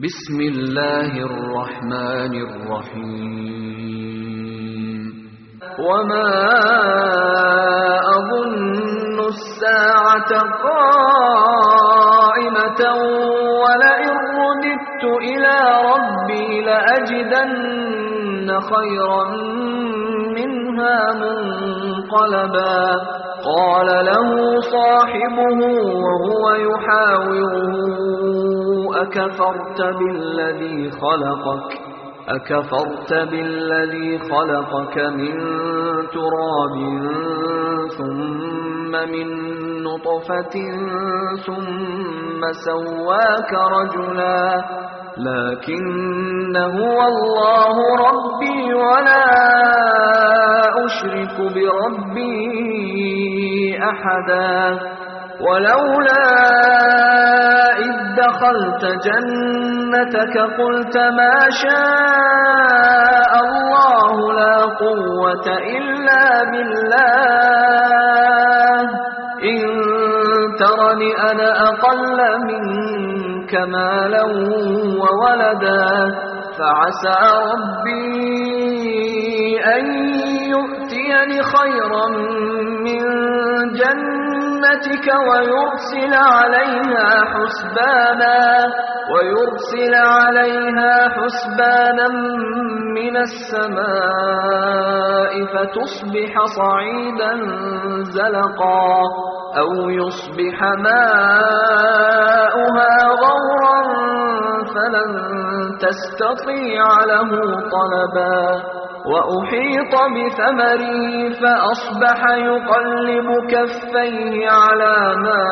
بسم الله الرحمن الرحيم وما أظن الساعة قائمة ولئن رددت إلى ربي لأجدن خيرا منها منقلبا قال له صاحبه وهو يحاوره أكفرت بالذي خلقك أكفرت بالذي خلقك من تراب ثم من نطفة ثم سواك رجلا لكن هو الله ربي ولا أشرك بربي أحدا ولولا إذ دخلت جنتك قلت ما شاء الله لا قوة إلا بالله إن ترني أنا أقل منك مالا وولدا فعسى ربي أن يؤتيني خيرا من جنتك ويرسل عليها حسبانا ويرسل عليها حسبانا من السماء فتصبح صعيدا زلقا أو يصبح ماؤها غورا فلن تستطيع له طلبا وأحيط بثمره فأصبح يقلب كفيه على ما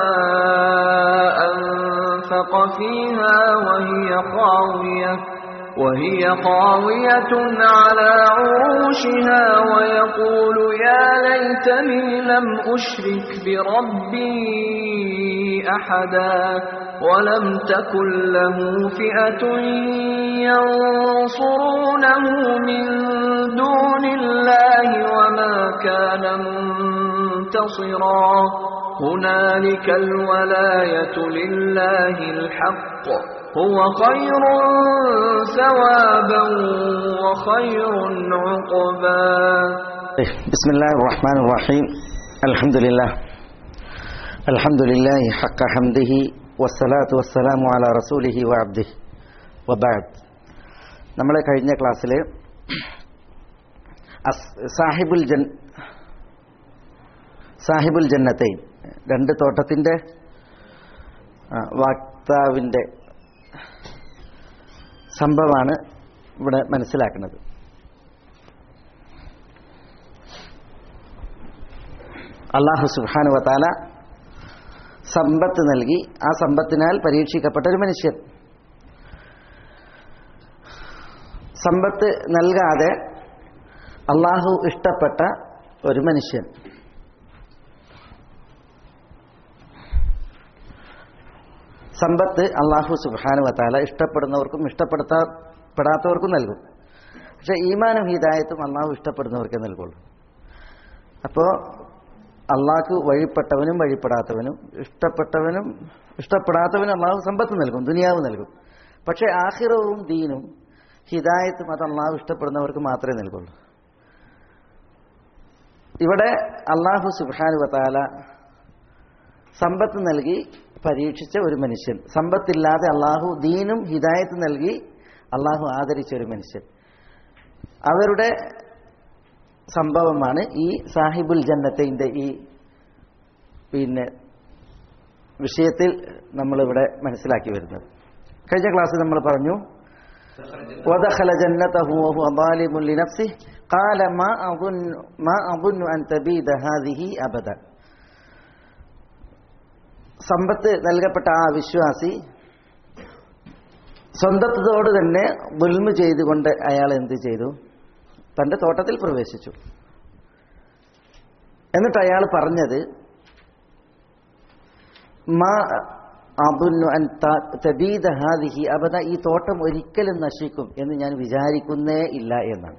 أنفق فيها وهي خاوية وهي خاوية على عروشها ويقول يا ليتني لم أشرك بربي أحدا ولم تكن له فئة ينصرونه من دون الله وما كان منتصرا هنالك الولاية لله الحق هو خير ثوابا وخير عقبا بسم الله الرحمن الرحيم الحمد لله الحمد لله حق حمده والصلاة والسلام على رسوله وعبده وبعد നമ്മൾ കഴിഞ്ഞ ക്ലാസ്സിൽ സാഹിബുൽ ജൻ സാഹിബുൽ ജന്നത്തെ രണ്ട് തോട്ടത്തിൻ്റെ വാക്താവിൻ്റെ സംഭവമാണ് ഇവിടെ മനസ്സിലാക്കുന്നത് അള്ളാഹു സുബാനു വത്താല സമ്പത്ത് നൽകി ആ സമ്പത്തിനാൽ പരീക്ഷിക്കപ്പെട്ട ഒരു മനുഷ്യൻ സമ്പത്ത് നൽകാതെ അള്ളാഹു ഇഷ്ടപ്പെട്ട ഒരു മനുഷ്യൻ സമ്പത്ത് അള്ളാഹു സുബാനു വത്താല ഇഷ്ടപ്പെടുന്നവർക്കും ഇഷ്ടപ്പെടുത്താപ്പെടാത്തവർക്കും നൽകും പക്ഷെ ഈമാനും ഹിദായത്തും അള്ളാഹു ഇഷ്ടപ്പെടുന്നവർക്കേ നൽകുള്ളൂ അപ്പോൾ അള്ളാഹ്ക്ക് വഴിപ്പെട്ടവനും വഴിപ്പെടാത്തവനും ഇഷ്ടപ്പെട്ടവനും ഇഷ്ടപ്പെടാത്തവനും അള്ളാഹു സമ്പത്ത് നൽകും ദുനിയാവ് നൽകും പക്ഷെ ആഹിറവും ദീനും ഹിദായത്തും അത് അള്ളാഹു ഇഷ്ടപ്പെടുന്നവർക്ക് മാത്രമേ നൽകുള്ളൂ ഇവിടെ അള്ളാഹു സുബാനു വത്താല സമ്പത്ത് നൽകി പരീക്ഷിച്ച ഒരു മനുഷ്യൻ സമ്പത്തില്ലാതെ അള്ളാഹു ദീനും ഹിദായത്ത് നൽകി അള്ളാഹു ആദരിച്ച ഒരു മനുഷ്യൻ അവരുടെ സംഭവമാണ് ഈ സാഹിബുൽ ജന്നത്തിൻ്റെ ഈ പിന്നെ വിഷയത്തിൽ നമ്മളിവിടെ മനസ്സിലാക്കി വരുന്നത് കഴിഞ്ഞ ക്ലാസ്സിൽ നമ്മൾ പറഞ്ഞു ودخل جنته وهو ظالم لنفسه قال ما أظن ما أظن أن تبيد هذه أبدا സമ്പത്ത് നൽകപ്പെട്ട ആ വിശ്വാസി സ്വന്തത്തോട് തന്നെ ദുൽമ ചെയ്തുകൊണ്ട് അയാൾ എന്ത് ചെയ്തു തന്റെ തോട്ടത്തിൽ പ്രവേശിച്ചു എന്നിട്ട് അയാൾ പറഞ്ഞത് മാ അബുന്നു അൻ തബീദ ഹാദിഹി അബദ ഈ തോട്ടം ഒരിക്കലും നശിക്കും എന്ന് ഞാൻ വിചാരിക്കുന്നേ ഇല്ല എന്നാണ്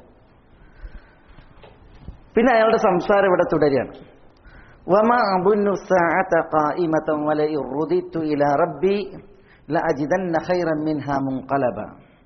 പിന്നെ അയാളുടെ സംസാരം ഇവിടെ തുടരുകയാണ് വമ അബുന്നു സാഅത ഖായിമതൻ വലഇൻ റുദിത്തു ഇലാ റബ്ബി لأجدن خيرا منها منقلبا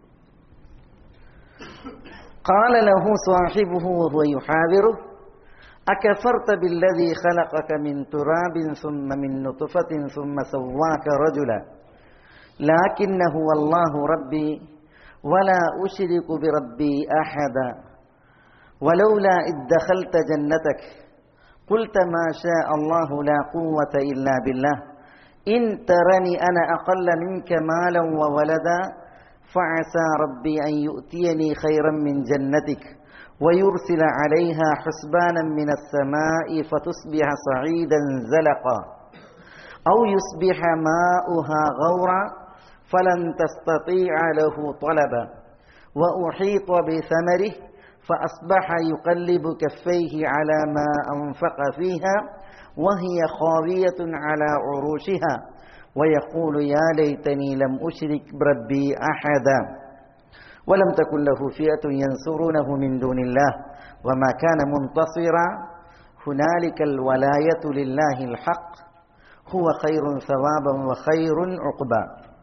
قال له صاحبه وهو يحاوره أكفرت بالذي خلقك من تراب ثم من نطفة ثم سواك رجلا لكن هو الله ربي ولا أشرك بربي أحدا ولولا إذ دخلت جنتك قلت ما شاء الله لا قوة إلا بالله إن ترني أنا أقل منك مالا وولدا فعسى ربي أن يؤتيني خيرا من جنتك ويرسل عليها حسبانا من السماء فتصبح صعيدا زلقا أو يصبح ماؤها غورا فلن تستطيع له طلبا وأحيط بثمره فأصبح يقلب كفيه على ما أنفق فيها وهي خاوية على عروشها ويقول يا ليتني لم أشرك بربي أحدا ولم تكن له فئة ينصرونه من دون الله وما كان منتصرا هنالك الولاية لله الحق هو خير ثوابا وخير عقبا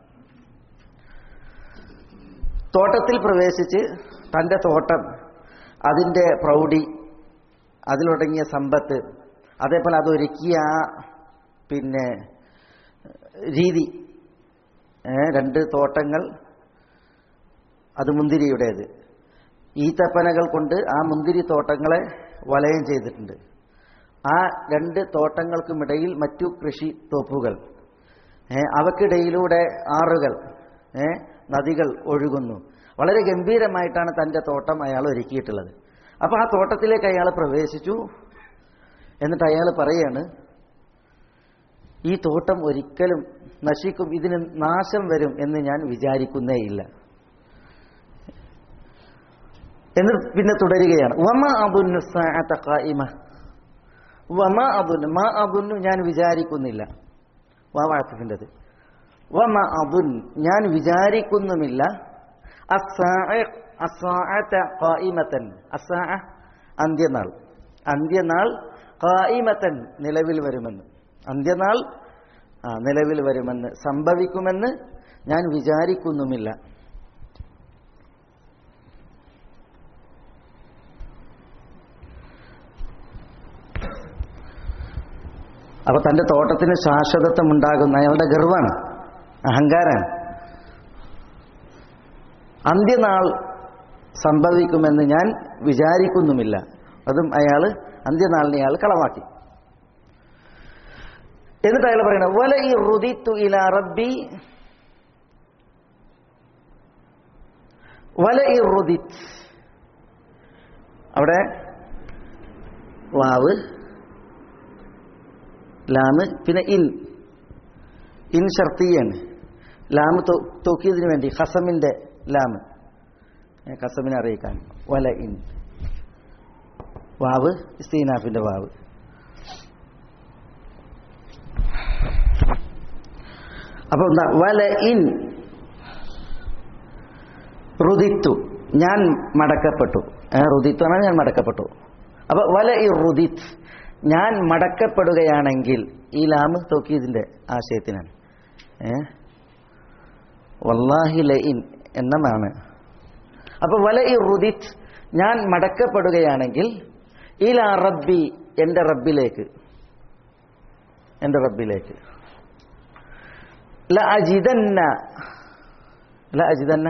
തോട്ടത്തിൽ പ്രവേശിച്ച് തൻ്റെ തോട്ടം അതിൻ്റെ പ്രൗഢി അതിലൊടങ്ങിയ സമ്പത്ത് അതേപോലെ അതൊരുക്കിയ ആ പിന്നെ രീതി രണ്ട് തോട്ടങ്ങൾ അത് മുന്തിരിയുടേത് ഈത്തപ്പനകൾ കൊണ്ട് ആ മുന്തിരി തോട്ടങ്ങളെ വലയം ചെയ്തിട്ടുണ്ട് ആ രണ്ട് തോട്ടങ്ങൾക്കുമിടയിൽ മറ്റു കൃഷി തോപ്പുകൾ അവക്കിടയിലൂടെ ആറുകൾ നദികൾ ഒഴുകുന്നു വളരെ ഗംഭീരമായിട്ടാണ് തൻ്റെ തോട്ടം അയാൾ ഒരുക്കിയിട്ടുള്ളത് അപ്പോൾ ആ തോട്ടത്തിലേക്ക് അയാൾ പ്രവേശിച്ചു എന്നിട്ട് അയാൾ പറയാണ് ഈ തോട്ടം ഒരിക്കലും നശിക്കും ഇതിന് നാശം വരും എന്ന് ഞാൻ വിചാരിക്കുന്നേയില്ല എന്ന് പിന്നെ തുടരുകയാണ് വമ അബുന്നു ഖായിമ വമ അബുന്നു മാ അബുന്നു ഞാൻ വിചാരിക്കുന്നില്ല വാവാത്തിൻ്റെത് വമ അബുൻ ഞാൻ വിചാരിക്കുന്നുമില്ല ഖായിമത്തൻ അസാ അന്ത്യനാൾ അന്ത്യനാൾ ഖായിമത്തൻ നിലവിൽ വരുമെന്ന് അന്ത്യനാൾ ആ നിലവിൽ വരുമെന്ന് സംഭവിക്കുമെന്ന് ഞാൻ വിചാരിക്കുന്നുമില്ല അപ്പൊ തന്റെ തോട്ടത്തിന് ശാശ്വതത്വം ഉണ്ടാകുന്ന അയാളുടെ ഗർവാണ് അഹങ്കാരാണ് അന്ത്യനാൾ സംഭവിക്കുമെന്ന് ഞാൻ വിചാരിക്കുന്നുമില്ല അതും അയാൾ അന്ത്യനാളിനെ അയാൾ കളവാക്കി എന്നിട്ട് അയാൾ പറയണത് വല ഈ റുദിത്തു ഇല റബ്ബി വല ഈ റുദിത്ത് അവിടെ വാവ് ലാമ് പിന്നെ ഇൻ ഇൻ ഷർത്തിയാണ് ലാമ് തോക്കിയതിനു വേണ്ടി ഹസമിന്റെ ലാമ് കസമിനെ അറിയിക്കാൻ വല ഇൻ വാവ് ഇസ്തീനാഫിന്റെ വാവ് അപ്പൊ എന്താ വല ഇൻ റുദിത്തു ഞാൻ മടക്കപ്പെട്ടു റുദിത്തു എന്നാൽ ഞാൻ മടക്കപ്പെട്ടു അപ്പൊ വല ഈ റുദിത്ത് ഞാൻ മടക്കപ്പെടുകയാണെങ്കിൽ ഈ ലാമ് തോക്കിയതിന്റെ ആശയത്തിനാണ് ഏ വല്ലാഹി ലഇൻ എന്നതാണ് അപ്പൊ വല ഈ റുദിത്ത് ഞാൻ മടക്കപ്പെടുകയാണെങ്കിൽ ഇലാ റബ്ബി എൻ്റെ റബ്ബിലേക്ക് എൻ്റെ റബ്ബിലേക്ക് ല അജിതന്ന ല അജിതന്ന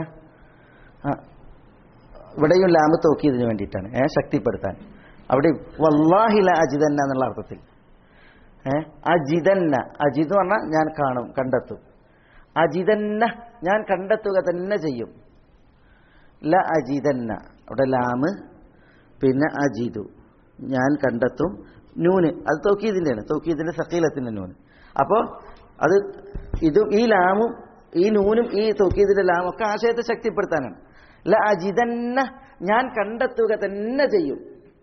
ഇവിടെയും ലാമ് തോക്കിയതിന് വേണ്ടിയിട്ടാണ് ഏ ശക്തിപ്പെടുത്താൻ അവിടെ വല്ലാഹി ല അജിതന്ന എന്നുള്ള അർത്ഥത്തിൽ ഏ അജിതന്ന അജിത് പറഞ്ഞാൽ ഞാൻ കാണും കണ്ടെത്തും അജിതന്ന ഞാൻ കണ്ടെത്തുക തന്നെ ചെയ്യും ല അജിതന്ന അവിടെ ലാമ് പിന്നെ അജിതു ഞാൻ കണ്ടെത്തും നൂന് അത് തൗക്കീദിൻ്റെയാണ് തൗക്കീദിൻ്റെ സക്കീലത്തിൻ്റെ നൂന് അപ്പോൾ അത് ഇതും ഈ ലാമും ഈ നൂനും ഈ തൗക്കീദിൻ്റെ ലാമും ഒക്കെ ആശയത്തെ ശക്തിപ്പെടുത്താനാണ് ല അജിതന്ന ഞാൻ കണ്ടെത്തുക തന്നെ ചെയ്യും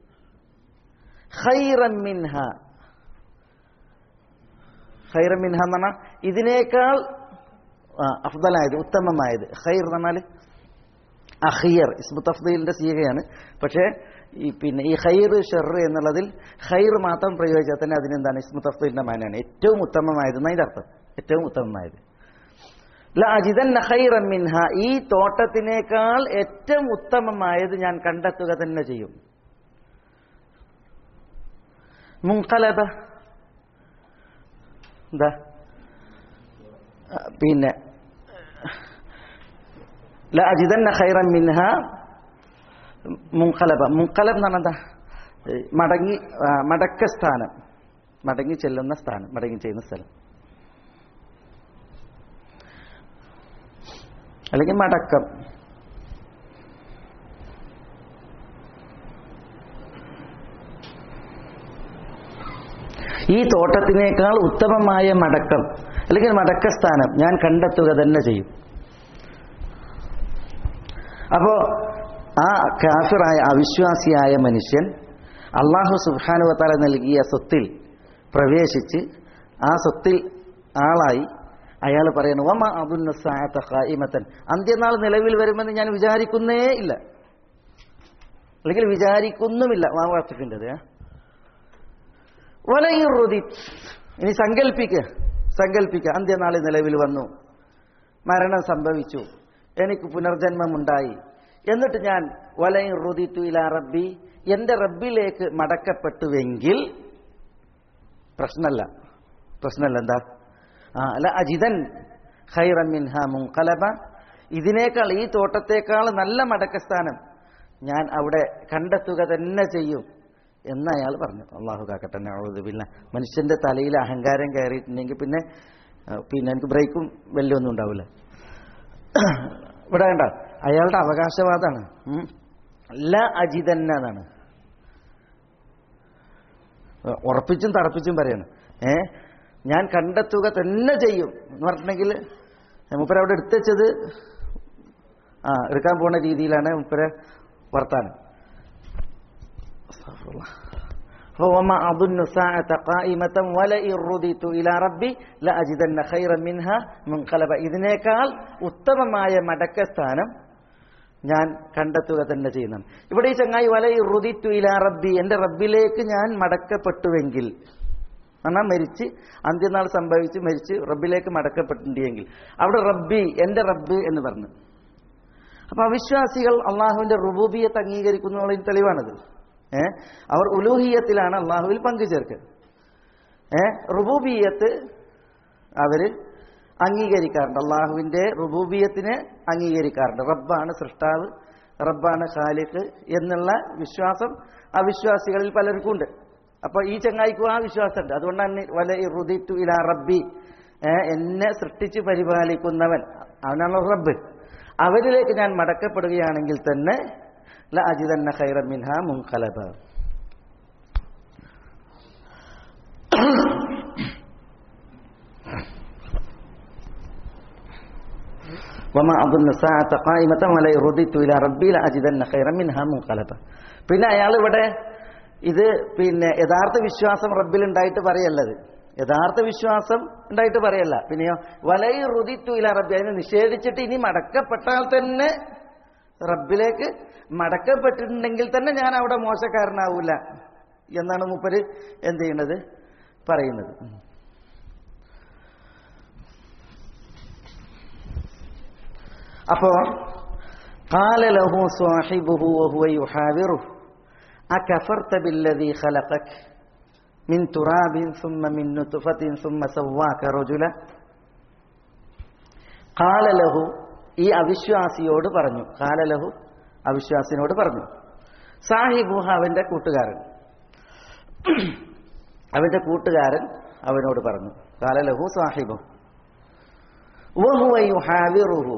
ഖൈറൻ മിൻഹ ഖൈറൻ മിൻഹ എന്ന് പറഞ്ഞാൽ ഇതിനേക്കാൾ അഫ്ദലായത് ഉത്തമമായത് ഖൈർ എന്ന് പറഞ്ഞാൽ അഹിയർ ഇസ്മു തഫ്ദീലിന്റെ സീകയാണ് പക്ഷേ ഈ പിന്നെ ഈ ഖൈർ ഷെർ എന്നുള്ളതിൽ ഖൈർ മാത്രം പ്രയോഗിച്ചാൽ തന്നെ അതിനെന്താണ് ഇസ്മു തഫ്ദീലിന്റെ മാനാണ് ഏറ്റവും ഉത്തമമായത് എന്നതിന്റെ അർത്ഥം ഏറ്റവും ഉത്തമമായത് ല അജിതൻ ഖൈറൻ മിൻഹ ഈ തോട്ടത്തിനേക്കാൾ ഏറ്റവും ഉത്തമമായത് ഞാൻ കണ്ടെത്തുക തന്നെ ചെയ്യും മുൻകലബ എന്താ ആ, പിന്നെ ല അജിതൻ ഖൈറൻ മിൻഹ മുൻകലബ മുൻകലബ് എന്ന് പറഞ്ഞാൽ എന്താ ഈ മടങ്ങി ആ, മടക്ക സ്ഥാനം മടങ്ങി ചെല്ലുന്ന സ്ഥാനം മടങ്ങി ചെയ്യുന്ന സ്ഥലം അല്ലെങ്കിൽ മടക്കം ഈ തോട്ടത്തിനേക്കാൾ ഉത്തമമായ മടക്കം അല്ലെങ്കിൽ മടക്കസ്ഥാനം ഞാൻ കണ്ടെത്തുക തന്നെ ചെയ്യും അപ്പോ ആ കാഫിറായ അവിശ്വാസിയായ മനുഷ്യൻ അള്ളാഹു സുബാനുവത്താല നൽകിയ സ്വത്തിൽ പ്രവേശിച്ച് ആ സ്വത്തിൽ ആളായി അയാൾ പറയുന്നു വമ അബുന്ന സായത്ത ഖായിമത്തൻ അന്ത്യനാൾ നിലവിൽ വരുമെന്ന് ഞാൻ വിചാരിക്കുന്നേ ഇല്ല അല്ലെങ്കിൽ വിചാരിക്കുന്നുമില്ല വാവാത്തിൻ്റെത് വലയുറുതി ഇനി സങ്കല്പിക്കുക സങ്കല്പിക്കുക അന്ത്യനാളിൽ നിലവിൽ വന്നു മരണം സംഭവിച്ചു എനിക്ക് പുനർജന്മമുണ്ടായി എന്നിട്ട് ഞാൻ വലയും റുദിത്തു ഇല റബ്ബി എന്റെ റബ്ബിലേക്ക് മടക്കപ്പെട്ടുവെങ്കിൽ പ്രശ്നമല്ല പ്രശ്നമല്ല എന്താ ആ അല്ല അജിതൻ ഖൈറൻ മിൻഹ മുൻകലബ ഇതിനേക്കാൾ ഈ തോട്ടത്തേക്കാൾ നല്ല മടക്കസ്ഥാനം ഞാൻ അവിടെ കണ്ടെത്തുക തന്നെ ചെയ്യും എന്ന് അയാൾ പറഞ്ഞു അള്ളാഹു കാക്കട്ടെ നഅൂദുബില്ല മനുഷ്യന്റെ തലയിൽ അഹങ്കാരം കയറിയിട്ടുണ്ടെങ്കിൽ പിന്നെ ആ, പിന്നെ എനിക്ക് ബ്രേക്കും വലിയൊന്നും ഉണ്ടാവില്ല ഇവിടെ വേണ്ട അയാളുടെ അവകാശവാദമാണ് ഉം. ല അജിതന്ന എന്നാണ് ഉറപ്പിച്ചും തറപ്പിച്ചും പറയാണ് ഏ ഞാൻ കണ്ടെത്തുക തന്നെ ചെയ്യും എന്ന് പറഞ്ഞിട്ടുണ്ടെങ്കിൽ മുപ്പര അവിടെ എടുത്തുവെച്ചത് ആ എടുക്കാൻ പോകുന്ന രീതിയിലാണ് മുപ്പര വർത്താനം وما أظن الساعة قائمة ولئن رددت إلى ربي لأجدن خيرا منها منقلبا ഇതിനേക്കാൾ ഉത്തമമായ മടക്കസ്ഥാനം ഞാൻ കണ്ടെത്തുക തന്നെ ചെയ്യുന്നതാണ് ഇവിടെ ഈ ചങ്ങായി വല റുദിത്തു ഇല റബ്ബി എൻ്റെ റബ്ബിലേക്ക് ഞാൻ മടക്കപ്പെട്ടുവെങ്കിൽ എന്നാൽ മരിച്ച് അന്ത്യനാൾ സംഭവിച്ച് മരിച്ച് റബ്ബിലേക്ക് മടക്കപ്പെട്ടിട്ടുണ്ടെങ്കിൽ അവിടെ റബ്ബി എൻ്റെ റബ്ബ് എന്ന് പറഞ്ഞു അപ്പൊ അവിശ്വാസികൾ അള്ളാഹുവിന്റെ റുബൂബിയത്ത് അംഗീകരിക്കുന്നതിന് തെളിവാണത് ഏ അവർ ഉലൂഹിയത്തിലാണ് അള്ളാഹുവിൽ പങ്കുചേർക്കുക ഏ റുബൂബിയത്ത് അവര് അംഗീകരിക്കാറുണ്ട് അള്ളാഹുവിന്റെ റുബൂബിയത്തിനെ അംഗീകരിക്കാറുണ്ട് റബ്ബാണ് സൃഷ്ടാവ് റബ്ബാണ് ഖാലിഖ് എന്നുള്ള വിശ്വാസം അവിശ്വാസികളിൽ പലർക്കും ഉണ്ട് അപ്പൊ ഈ ചങ്ങായിക്കും ആ വിശ്വാസമുണ്ട് അതുകൊണ്ടാണ് വല റുദിത്തു ഇല റബ്ബി ഏ, എന്നെ സൃഷ്ടിച്ച് പരിപാലിക്കുന്നവൻ അവനാണ് റബ്ബ് അവരിലേക്ക് ഞാൻ മടക്കപ്പെടുകയാണെങ്കിൽ തന്നെ ല അജിതന്ന ഖൈറ മിൻഹ മുൻഖലബ വമ അബുന്ന സാഅത ഖായിമത വല റുദിത്തു ഇല റബ്ബി ല അജിതന്ന ഖൈറ മിൻഹ മുൻഖലബ പിന്നെ അയാൾ ഇവിടെ ഇത് പിന്നെ യഥാർത്ഥ വിശ്വാസം റബ്ബിൽ ഉണ്ടായിട്ട് പറയല്ലത് യഥാർത്ഥ വിശ്വാസം ഉണ്ടായിട്ട് പറയല്ല പിന്നെയോ വലൈ റുദിത്തു ഇല റബ്ബി അതിനെ നിഷേധിച്ചിട്ട് ഇനി മടക്കപ്പെട്ടാൽ തന്നെ റബ്ബിലേക്ക് മടക്കപ്പെട്ടിട്ടുണ്ടെങ്കിൽ തന്നെ ഞാൻ അവിടെ മോശക്കാരനാവൂല എന്നാണ് മൂപ്പര് എന്ത് ചെയ്യുന്നത് പറയുന്നത് അപ്പോ قال له صاحبه وهو يحاوره أكفرت بالذي خلقك من تراب ثم من نطفة ثم سواك رجلا قال له ഈ അവിശ്വാസിയോട് പറഞ്ഞു കാലലഹു അവിശ്വാസിനോട് പറഞ്ഞു സാഹിബുഹ അവന്റെ കൂട്ടുകാരൻ അവന്റെ കൂട്ടുകാരൻ അവനോട് പറഞ്ഞു കാലലഹു സാഹിബു വഹുവ യുഹാവിറുഹു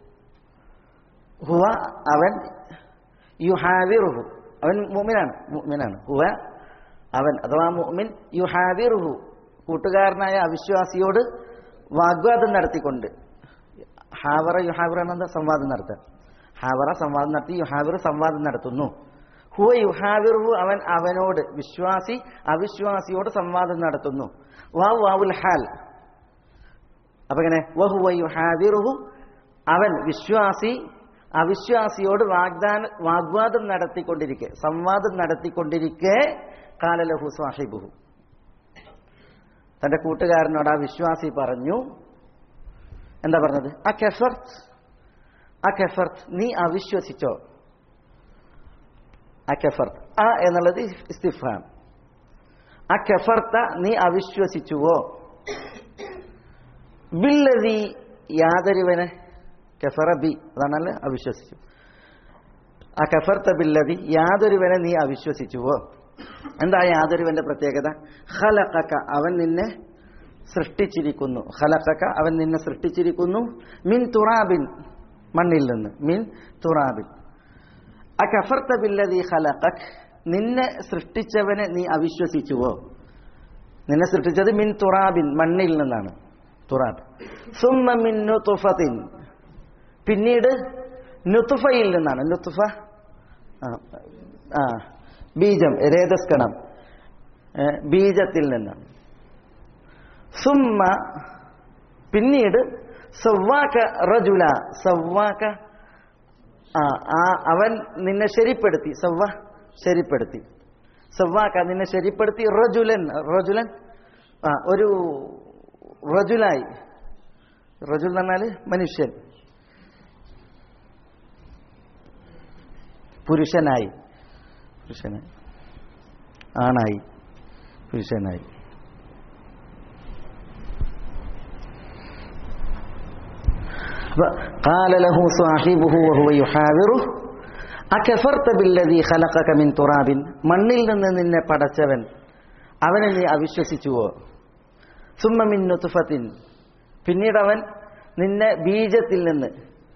ഹുവ അവൻ യുഹാവിറുഹു അവൻ മുഅ്മിനാണ് മുഅ്മിനാണ് ഹുവ അവൻ അഥവാ മുഅ്മിൻ യുഹാവിറുഹു കൂട്ടുകാരനായ അവിശ്വാസിയോട് വാഗ്വാദം നടത്തിക്കൊണ്ട് ഹാവറ യുഹാവിറ എന്നത് സംവാദം നടത്തുക ഹാവറ സംവാദം നടത്തി യുഹാവിർ സംവാദം നടത്തുന്നു ഹുവ യുഹാവിറുഹു അവൻ അവനോട് വിശ്വാസി അവിശ്വാസിയോട് സംവാദം നടത്തുന്നു വാ വാവുൽ ഹാൽ അപ്പൊ എങ്ങനെ വഹുവ യുഹാവിറുഹു അവൻ വിശ്വാസി അവിശ്വാസിയോട് വാഗ്ദാന വാഗ്വാദം നടത്തിക്കൊണ്ടിരിക്കെ സംവാദം നടത്തിക്കൊണ്ടിരിക്കെ കാലലഹു സാഹിബുഹു തന്റെ കൂട്ടുകാരനോട് ആ വിശ്വാസി പറഞ്ഞു എന്താ പറഞ്ഞത് ആ കെഫർത്ത് ആ കെഫർത്ത് നീ അവിശ്വസിച്ചോ ആ കെഫർത്ത് ആ എന്നുള്ളത് ഇസ്തിഫാം ആ കെഫർത്ത നീ അവിശ്വസിച്ചുവോ ബില്ലതി യാതൊരുവനെ കെഫറ ബി അതാണല്ലോ അവിശ്വസിച്ചു ആ കഫർത്ത ബില്ലതി യാതൊരുവനെ നീ അവിശ്വസിച്ചുവോ എന്താ യാതൊരുവന്റെ പ്രത്യേകത ഹലക്കക്ക അവൻ നിന്നെ സൃഷ്ടിച്ചിരിക്കുന്നു ഹലക്കക്ക അവൻ നിന്നെ സൃഷ്ടിച്ചിരിക്കുന്നു മിൻ തുറാബിൻ മണ്ണിൽ നിന്ന് മിൻ തുറാബിൻ ആ കഫർത്ത ബില്ലതി ഹലക്കക് നിന്നെ സൃഷ്ടിച്ചവനെ നീ അവിശ്വസിച്ചുവോ നിന്നെ സൃഷ്ടിച്ചത് മിൻ തുറാബിൻ മണ്ണിൽ നിന്നാണ് തുറാബ് സുമ്മ മിൻ നുതുഫത്തിൻ പിന്നീട് നുത്തുഫയിൽ നിന്നാണ് നുത്തുഫ ആ, ആ ബീജം രേതസ്കണം ഏ, ബീജത്തിൽ നിന്നാണ് സുമ്മ പിന്നീട് സവ്വാക്ക റജുല സവ്വാക്ക ആ ആ അവൻ നിന്നെ ശരിപ്പെടുത്തി സവ്വ ശരിപ്പെടുത്തി സവ്വാക്ക നിന്നെ ശരിപ്പെടുത്തി റജുലൻ റജുലൻ ആ ഒരു റജുലായി റജുൽ എന്ന് പറഞ്ഞാൽ മനുഷ്യൻ പുരുഷനായി പുരുഷനായി ആണായി പുരുഷനായി قال له صاحبه وهو يحاوره അക്കഫർത്ത ബില്ലദീ ഖലഖക മിൻ തുറാബിൻ മണ്ണിൽ നിന്ന് നിന്നെ പടച്ചവൻ അവനെ നീ അവിശ്വസിച്ചുവോ സുമ്മ മിൻ നുത്ഫത്തിൻ പിന്നീട് അവൻ നിന്നെ ബീജത്തിൽ നിന്ന്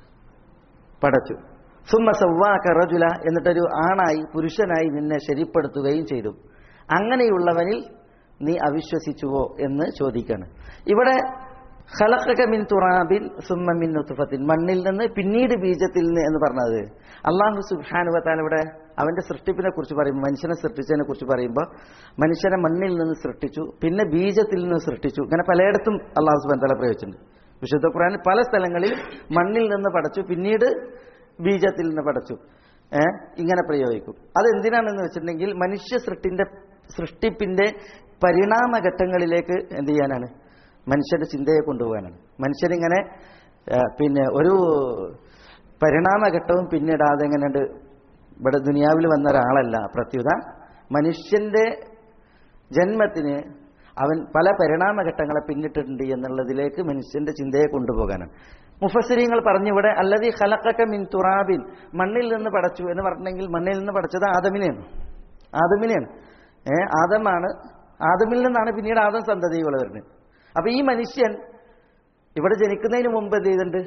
പടച്ചു സുമ്മ സവ്വാക റജുല എന്നിട്ടൊരു ആണായി പുരുഷനായി നിന്നെ ശരിപ്പെടുത്തുകയും ചെയ്തു അങ്ങനെയുള്ളവനിൽ നീ അവിശ്വസിച്ചുവോ എന്ന് ചോദിക്കാണ് ഇവിടെ ഖലഖക മിൻ തുറാബിൻ സുമ്മ മിൻ നുത്ഫത്തിൻ മണ്ണിൽ നിന്ന് പിന്നീട് ബീജത്തിൽ നിന്ന് എന്ന് പറഞ്ഞത് അള്ളാഹു സുബ്ഹാനഹു വതആല ഇവിടെ അവന്റെ സൃഷ്ടിപ്പിനെ കുറിച്ച് പറയുമ്പോൾ മനുഷ്യനെ സൃഷ്ടിച്ചതിനെ കുറിച്ച് പറയുമ്പോൾ മനുഷ്യനെ മണ്ണിൽ നിന്ന് സൃഷ്ടിച്ചു പിന്നെ ബീജത്തിൽ നിന്ന് സൃഷ്ടിച്ചു ഇങ്ങനെ പലയിടത്തും അള്ളാഹു സുബ്ഹാനഹു വതആല പ്രയോഗിച്ചിട്ടുണ്ട് വിശുദ്ധ ഖുർആനിൽ പല സ്ഥലങ്ങളിൽ മണ്ണിൽ നിന്ന് പടച്ചു പിന്നീട് ബീജത്തിൽ നിന്ന് പടച്ചു ഏ ഇങ്ങനെ പ്രയോഗിക്കും അതെന്തിനാണെന്ന് വെച്ചിട്ടുണ്ടെങ്കിൽ മനുഷ്യ സൃഷ്ടിന്റെ സൃഷ്ടിപ്പിന്റെ പരിണാമഘട്ടങ്ങളിലേക്ക് എന്ത് ചെയ്യാനാണ് മനുഷ്യന്റെ ചിന്തയെ കൊണ്ടുപോകാനാണ് മനുഷ്യനിങ്ങനെ ഏ, പിന്നെ ഒരു പരിണാമഘട്ടവും പിന്നിടാതെ എങ്ങനെയുണ്ട് ഇവിടെ ദുനിയാവിൽ വന്ന ഒരാളല്ല പ്രത്യുത മനുഷ്യന്റെ ജന്മത്തിന് അവൻ പല പരിണാമഘട്ടങ്ങളെ പിന്നിട്ടിട്ടുണ്ട് എന്നുള്ളതിലേക്ക് മനുഷ്യന്റെ ചിന്തയെ കൊണ്ടുപോകാനാണ് മുഫസിരിങ്ങൾ പറഞ്ഞിവിടെ അല്ലതി ഖലഖക മിൻ തുറാബിൻ മണ്ണിൽ നിന്ന് പടച്ചു എന്ന് പറഞ്ഞെങ്കിൽ മണ്ണിൽ നിന്ന് പടച്ചത് ആദമിനെയാണ് ആദമിനെയാണ് ഏ ആദമാണ് ആദമിൽ നിന്നാണ് പിന്നീട് ആദം സന്തതികൾ വരുന്നത് അപ്പൊ ഈ മനുഷ്യൻ ഇവിടെ ജനിക്കുന്നതിന് മുമ്പ് എന്ത് ചെയ്തിട്ടുണ്ട്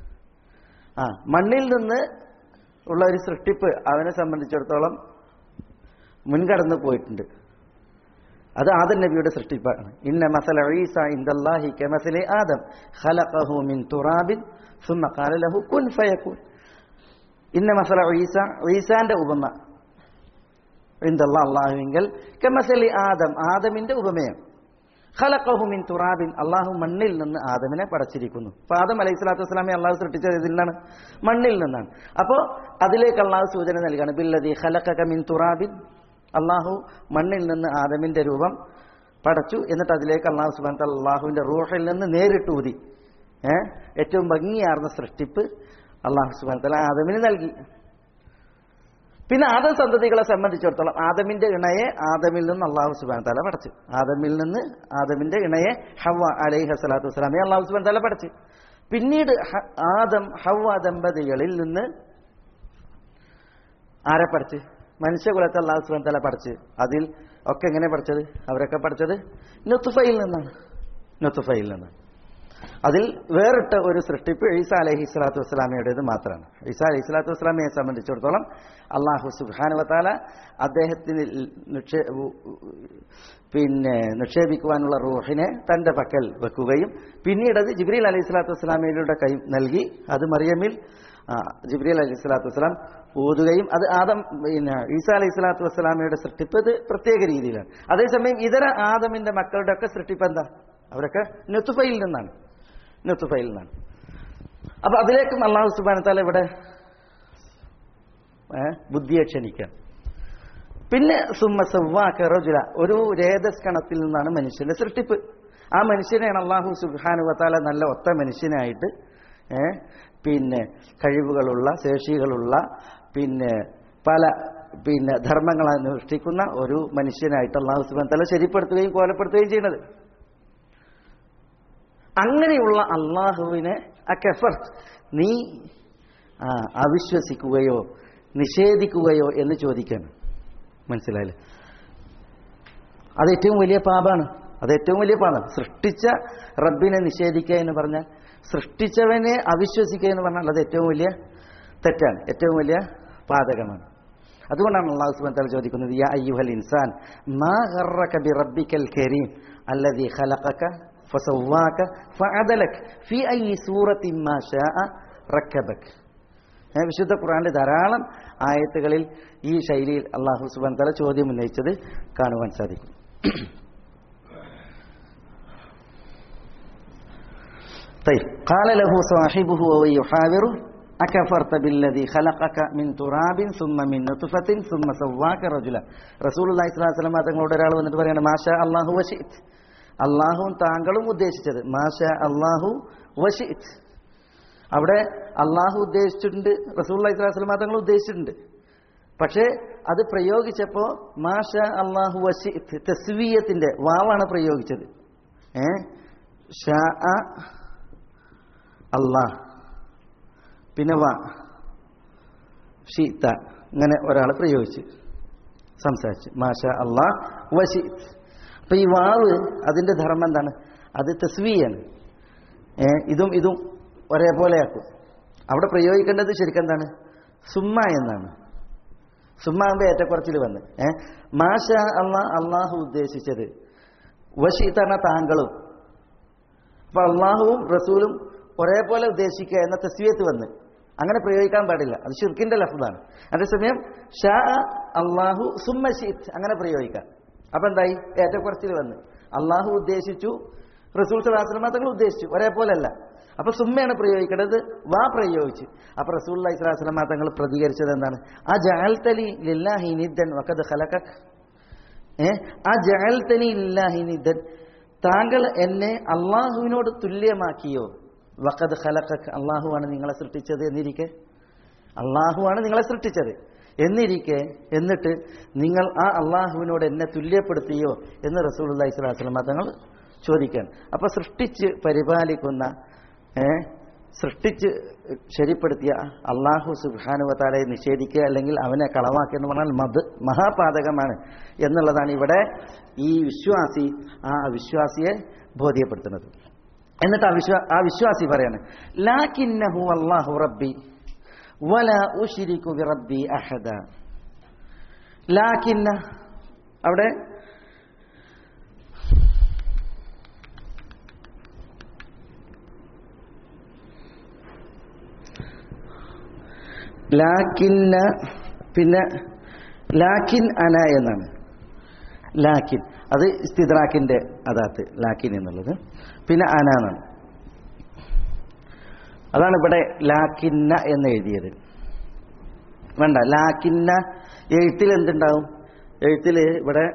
ആ മണ്ണിൽ നിന്ന് ഉള്ള ഒരു സൃഷ്ടിപ്പ് അവനെ സംബന്ധിച്ചിടത്തോളം മുൻകടന്ന് പോയിട്ടുണ്ട് അത് ആദം നബിയുടെ സൃഷ്ടിപ്പാണ് ഇന്ന മസല ഈസ ഇന്ദല്ലാഹി കമസലെ ആദം ഖലഖഹു മിൻ തുറാബിൻ ثم قال له كن فيكون ഇന്ന മസല ഈസ ഈസാന്റെ ഉപമ ഇന്ദല്ലാ അള്ളാഹുവിങ്കൽ കമസലി ആദം ആദമിന്റെ ഉപമയാണ് ഖലഖഹു മിൻ തുറാബിൻ അള്ളാഹു മണ്ണിൽ നിന്ന് ആദമിനെ പടച്ചിരിക്കുന്നു അപ്പൊ ആദം അലൈഹി സ്വലാത്തു വസ്സലാമെ അള്ളാഹു സൃഷ്ടിച്ചത് ഇതിൽ നിന്നാണ് മണ്ണിൽ നിന്നാണ് അപ്പോൾ അതിലേക്ക് അള്ളാഹു സൂചന നൽകുകയാണ് ബില്ലതി ഖലഖക മിൻ തുറാബിൻ അള്ളാഹു മണ്ണിൽ നിന്ന് ആദമിന്റെ രൂപം പടച്ചു എന്നിട്ട് അതിലേക്ക് അള്ളാഹു സുബാൻ അള്ളാഹുവിന്റെ റൂഹിൽ നിന്ന് നേരിട്ട് ഊതി ഏ ഏറ്റവും ഭംഗിയാർന്ന സൃഷ്ടിപ്പ് അള്ളാഹു സുബാൻ തല ആദമിന് നൽകി പിന്നെ ആദം സന്തതികളെ സംബന്ധിച്ചിടത്തോളം ആദമിന്റെ ഇണയെ ആദമിൽ നിന്ന് അള്ളാഹു സുബാൻ തല പടച്ചു ആദമിൽ നിന്ന് ആദമിന്റെ ഇണയെ ഹവ അലൈഹി സ്വലാത്തു വസ്സലാമെ അള്ളാഹു സുബാൻ തല പടച്ചു പിന്നീട് ഹ- ആദം ഹവ ദമ്പതികളിൽ നിന്ന് ആരെ പഠിച്ച് മനുഷ്യകുലത്തെ അള്ളാഹു സുബാൻ തല പഠിച്ച് അതിൽ ഒക്കെ എങ്ങനെ പഠിച്ചത് അവരൊക്കെ പഠിച്ചത് നുത്തുഫയിൽ നിന്നാണ് നുത്തുഫയിൽ നിന്ന് അതിൽ വേറിട്ട ഒരു സൃഷ്ടിപ്പ് ഈസ അലഹി സ്വലാത്തു വസ്സലാമയുടേത് മാത്രമാണ് ഈസ അലഹി സ്വലാത്തു വസ്സലാമയെ സംബന്ധിച്ചിടത്തോളം അള്ളാഹു സുബാനുവത്താല അദ്ദേഹത്തിന് നിക്ഷേ പിന്നെ നിക്ഷേപിക്കുവാനുള്ള റൂഹിനെ തന്റെ പക്കൽ വെക്കുകയും പിന്നീട് അത് ജിബ്രീൽ അലൈഹി സ്വലാത്തു വസ്സലാമയുടെ കൈ നൽകി അത് മറിയമ്മിൽ ആ, ജിബ്രീൽ അലൈഹി സ്വലാത്തു വസ്സലാം ഊതുകയും അത് ആദം പിന്നെ ഈസ അലൈഹി സ്വലാത്തു വസ്സലാമയുടെ സൃഷ്ടിപ്പ് ഇത് പ്രത്യേക രീതിയിലാണ് അതേസമയം ഇതര ആദമിന്റെ മക്കളുടെ ഒക്കെ സൃഷ്ടിപ്പ് എന്താ അവരൊക്കെ നെത്തുഫയിൽ നിന്നാണ് നെത്തുഫയിൽ നിന്നാണ് അപ്പൊ അതിലേക്കും അള്ളാഹു സുബാനത്താല ഇവിടെ ഏ, ബുദ്ധിയെ ക്ഷണിക്കാൻ പിന്നെ സുമ്മ സവ്വാക്ക റജുല ഒരു രേതസ് കണത്തിൽ നിന്നാണ് മനുഷ്യന്റെ സൃഷ്ടിപ്പ് ആ മനുഷ്യനെയാണ് അള്ളാഹു സുബാനുവത്താല നല്ല ഒത്ത മനുഷ്യനായിട്ട് ഏ, പിന്നെ കഴിവുകളുള്ള ശേഷികളുള്ള പിന്നെ പല പിന്നെ ധർമ്മങ്ങൾ അനുഷ്ഠിക്കുന്ന ഒരു മനുഷ്യനായിട്ട് അള്ളാഹു സുബാൻ തല ശരിപ്പെടുത്തുകയും കോലപ്പെടുത്തുകയും ചെയ്യുന്നത് അങ്ങനെയുള്ള അള്ളാഹുവിനെ ആ കെഫർ നീ ആ, അവിശ്വസിക്കുകയോ നിഷേധിക്കുകയോ എന്ന് ചോദിക്കണം മനസ്സിലായില്ലേ അത് ഏറ്റവും വലിയ പാപാണ് അത് ഏറ്റവും വലിയ പാപമാണ് സൃഷ്ടിച്ച റബ്ബിനെ നിഷേധിക്കുക എന്ന് പറഞ്ഞാൽ സൃഷ്ടിച്ചവനെ അവിശ്വസിക്കുക എന്ന് പറഞ്ഞാൽ അത് ഏറ്റവും വലിയ തെറ്റാണ് ഏറ്റവും വലിയ പാതകമാണ് അതുകൊണ്ടാണ് അള്ളാഹു സുബ്ഹാനഹു വതആല ചോദിക്കുന്നത് യാ അയ്യുഹൽ ഇൻസാൻ മാ ഗർറക ബി റബ്ബിക്കൽ കരീം അല്ലദീ ഖലഖക ഫസവ്വാക ഫഅദലക ഫീ അയ്യി സൂറത്തിൻ മാ ശാഅ റക്കബക ഏ, വിശുദ്ധ ഖുർആനിലെ ധാരാളം ആയത്തുകളിൽ ഈ ശൈലിയിൽ അള്ളാഹു സുബ്ഹാനഹു വതആല ചോദ്യം ഉന്നയിച്ചത് കാണുവാൻ സാധിക്കും طيب قال له صاحبه وهو يحاوره أكفرت بالذي خلقك من تراب ثم من نطفة ثم سواك رجلا رسول الله صلى الله عليه وسلم തങ്ങളോട് ഒരാൾ വന്നിട്ട് പറയാണ് മാഷ അള്ളാഹു വശിത് അള്ളാഹുവും താങ്കളും ഉദ്ദേശിച്ചത് മാഷ അള്ളാഹു വശിത് അവിടെ അള്ളാഹു ഉദ്ദേശിച്ചിട്ടുണ്ട് റസൂൽ അലൈഹി സ്വലാസ്ലമ തങ്ങൾ ഉദ്ദേശിച്ചിട്ടുണ്ട് പക്ഷേ അത് പ്രയോഗിച്ചപ്പോൾ മാഷ അള്ളാഹു വശിത് തസ്വീയത്തിന്റെ വാവാണ് പ്രയോഗിച്ചത് ഏ ഷാ അള്ളാഹ് പിന്നെ വാ ഷീത്ത ഇങ്ങനെ ഒരാൾ പ്രയോഗിച്ച് സംസാരിച്ച് മാഷ അള്ളാഹ് വശി അപ്പൊ ഈ വാവ് അതിന്റെ ധർമ്മം എന്താണ് അത് തസ്വീയാണ് ഏ ഇതും ഇതും ഒരേപോലെയാക്കും അവിടെ പ്രയോഗിക്കേണ്ടത് ശരിക്കും എന്താണ് സുമ്മ എന്നാണ് സുമ്മ ആകുമ്പോൾ ഏറ്റക്കുറച്ചിൽ വന്ന് ഏ മാഷ അള്ളാഹ് അള്ളാഹു ഉദ്ദേശിച്ചത് വശീത്ത് പറഞ്ഞ താങ്കളും അപ്പൊ അള്ളാഹുവും റസൂലും ഒരേപോലെ ഉദ്ദേശിക്കുക എന്ന തസ്വീയത്ത് വന്ന് അങ്ങനെ പ്രയോഗിക്കാൻ പാടില്ല അത് ഷിർക്കിന്റെ ലഫ്താണ് അതേസമയം ഷാ അള്ളാഹു സുമ്മ ഷീത്ത് അങ്ങനെ പ്രയോഗിക്കാം അപ്പൊ എന്തായി ഏറ്റക്കുറച്ചിൽ വന്ന് അള്ളാഹു ഉദ്ദേശിച്ചു റസൂൽ സലാസ്ലമ തങ്ങൾ ഉദ്ദേശിച്ചു ഒരേപോലല്ല അപ്പൊ സുമ്മയാണ് പ്രയോഗിക്കേണ്ടത് വാ പ്രയോഗിച്ച് അപ്പൊ റസൂൽ അലൈഹി സ്വലാസ്ലമ തങ്ങൾ പ്രതികരിച്ചത് എന്താണ് ആ ജാൽത്തലി ലില്ലാഹി നിദ്ദൻ വഖദ് ഖലഖക് ഏ ആ ജാൽത്തലി ലില്ലാഹി നിദ്ദൻ താങ്കൾ എന്നെ അള്ളാഹുവിനോട് തുല്യമാക്കിയോ വഖദ് ഖലഖക് അള്ളാഹുവാണ് നിങ്ങളെ സൃഷ്ടിച്ചത് എന്നിരിക്കെ അള്ളാഹുവാണ് നിങ്ങളെ സൃഷ്ടിച്ചത് എന്നിരിക്കെ എന്നിട്ട് നിങ്ങൾ ആ അള്ളാഹുവിനോട് എന്നെ തുല്യപ്പെടുത്തിയോ എന്ന് റസൂൽ അള്ളഹി സ്വലാസ്ലമ തങ്ങൾ ചോദിക്കാൻ അപ്പൊ സൃഷ്ടിച്ച് പരിപാലിക്കുന്ന ഏ സൃഷ്ടിച്ച് ശരിപ്പെടുത്തിയ അള്ളാഹു സുബാനുവത്താലെ നിഷേധിക്കുക അല്ലെങ്കിൽ അവനെ കളവാക്കുക എന്ന് പറഞ്ഞാൽ മത് മഹാപാതകമാണ് എന്നുള്ളതാണ് ഇവിടെ ഈ വിശ്വാസി ആ വിശ്വാസിയെ ബോധ്യപ്പെടുത്തുന്നത് എന്നിട്ട് ആ വിശ്വാ ആ വിശ്വാസി പറയാണ് ലാക്കിന്നഹു അല്ലാഹു റബ്ബി വല ഉഷിരിക്കു റബ്ബി അഹദ ലാക്കിന്ന അവിടെ ലാക്കിന്ന പിന്നെ ലാക്കിൻ അന എന്നാണ് ലാക്കിൻ അത് ഇസ്തിദ്രാക്കിന്റെ അതാത്ത് ലാക്കിൻ എന്നുള്ളത് പിന്നെ അന എന്നാണ് അതാണ് ഇവിടെ ലാക്കിന്ന എന്ന് എഴുതിയത് വേണ്ട ലാക്കിന്ന എഴുത്തിൽ എന്തുണ്ടാവും എഴുത്തിൽ ഇവിടെ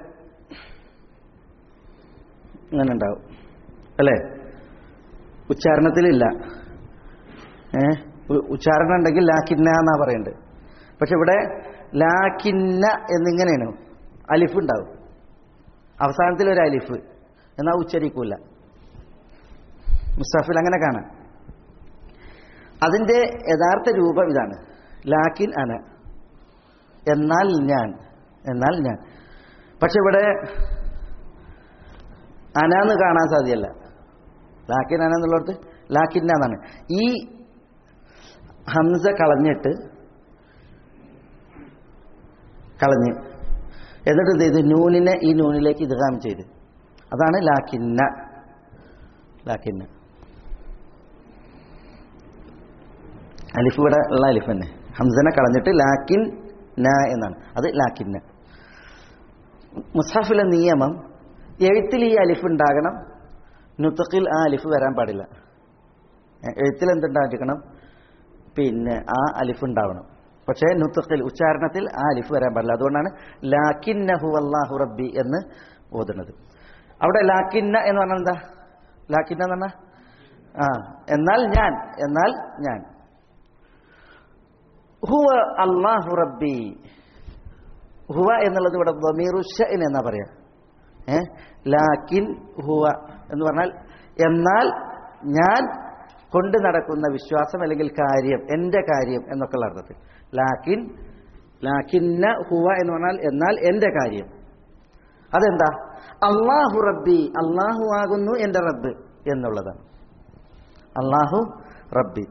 ഇങ്ങനെ ഉണ്ടാവും അല്ലേ ഉച്ചാരണത്തിലില്ല ഏ ഉ- ഉച്ചാരണം ഉണ്ടെങ്കിൽ ലാക്കിന്ന എന്നാ പറയുന്നത് പക്ഷെ ഇവിടെ ലാക്കിന്ന എന്നിങ്ങനെയാണ് അലിഫ് ഉണ്ടാവും അവസാനത്തിൽ ഒരു അലിഫ് എന്നാൽ ഉച്ചരിക്കൂല മുസ്താഫിൽ അങ്ങനെ കാണാം അതിന്റെ യഥാർത്ഥ രൂപം ഇതാണ് ലാക്കിൻ അന എന്നാൽ ഞാൻ എന്നാൽ ഞാൻ പക്ഷെ ഇവിടെ അന എന്ന് കാണാൻ സാധ്യമല്ല ലാക്കിൻ അന എന്നുള്ളിടത്ത് ലാക്കിന്ന എന്നാണ് ഈ ഹംസ കളഞ്ഞിട്ട് കളഞ്ഞ് എന്നിട്ട് എന്ത് ചെയ്ത് നൂനിനെ ഈ നൂനിലേക്ക് ഇദ്ഗാം ചെയ്ത് അതാണ് ലാക്കിന്ന ലാക്കിന്ന അലിഫ് ഇവിടെ ഉള്ള അലിഫ് തന്നെ ഹംസനെ കളഞ്ഞിട്ട് ലാക്കിൻ ന എന്നാണ് അത് ലാക്കിന്ന മുസാഫിലെ നിയമം എഴുത്തിൽ ഈ അലിഫ് ഉണ്ടാകണം നുത്തക്കിൽ ആ അലിഫ് വരാൻ പാടില്ല എ- എഴുത്തിൽ എന്തുണ്ടായിരിക്കണം പിന്നെ ആ അലിഫ് ഉണ്ടാവണം പക്ഷേ നുത്തക്കിൽ ഉച്ചാരണത്തിൽ ആ അലിഫ് വരാൻ പാടില്ല അതുകൊണ്ടാണ് ലാക്കിന്നഹു അല്ലാഹു റബ്ബി എന്ന് ഓതുന്നത് അവിടെ ലാക്കിന്ന എന്ന് പറഞ്ഞാൽ എന്താ ലാക്കിന്ന എന്ന് പറഞ്ഞാ ആ എന്നാൽ ഞാൻ എന്നാൽ ഞാൻ ഹുവ അള്ളാഹു റബ്ബി ഹുവ എന്നുള്ളത് ഇവിടെ ബമീറുഷൻ എന്നാ പറയാ ഏ ലാക്കിൻ ഹുവ എന്ന് പറഞ്ഞാൽ എന്നാൽ ഞാൻ കൊണ്ടു നടക്കുന്ന വിശ്വാസം അല്ലെങ്കിൽ കാര്യം എൻ്റെ കാര്യം എന്നൊക്കെയുള്ള അർത്ഥത്തിൽ ലാക്കിൻ ലാക്കിന്ന ഹുവ എന്ന് പറഞ്ഞാൽ എന്നാൽ എൻ്റെ കാര്യം അതെന്താ അള്ളാഹു റബ്ബി അള്ളാഹു ആകുന്നു എൻ്റെ റബ്ബ് എന്നുള്ളതാണ് അള്ളാഹു റബ്ബി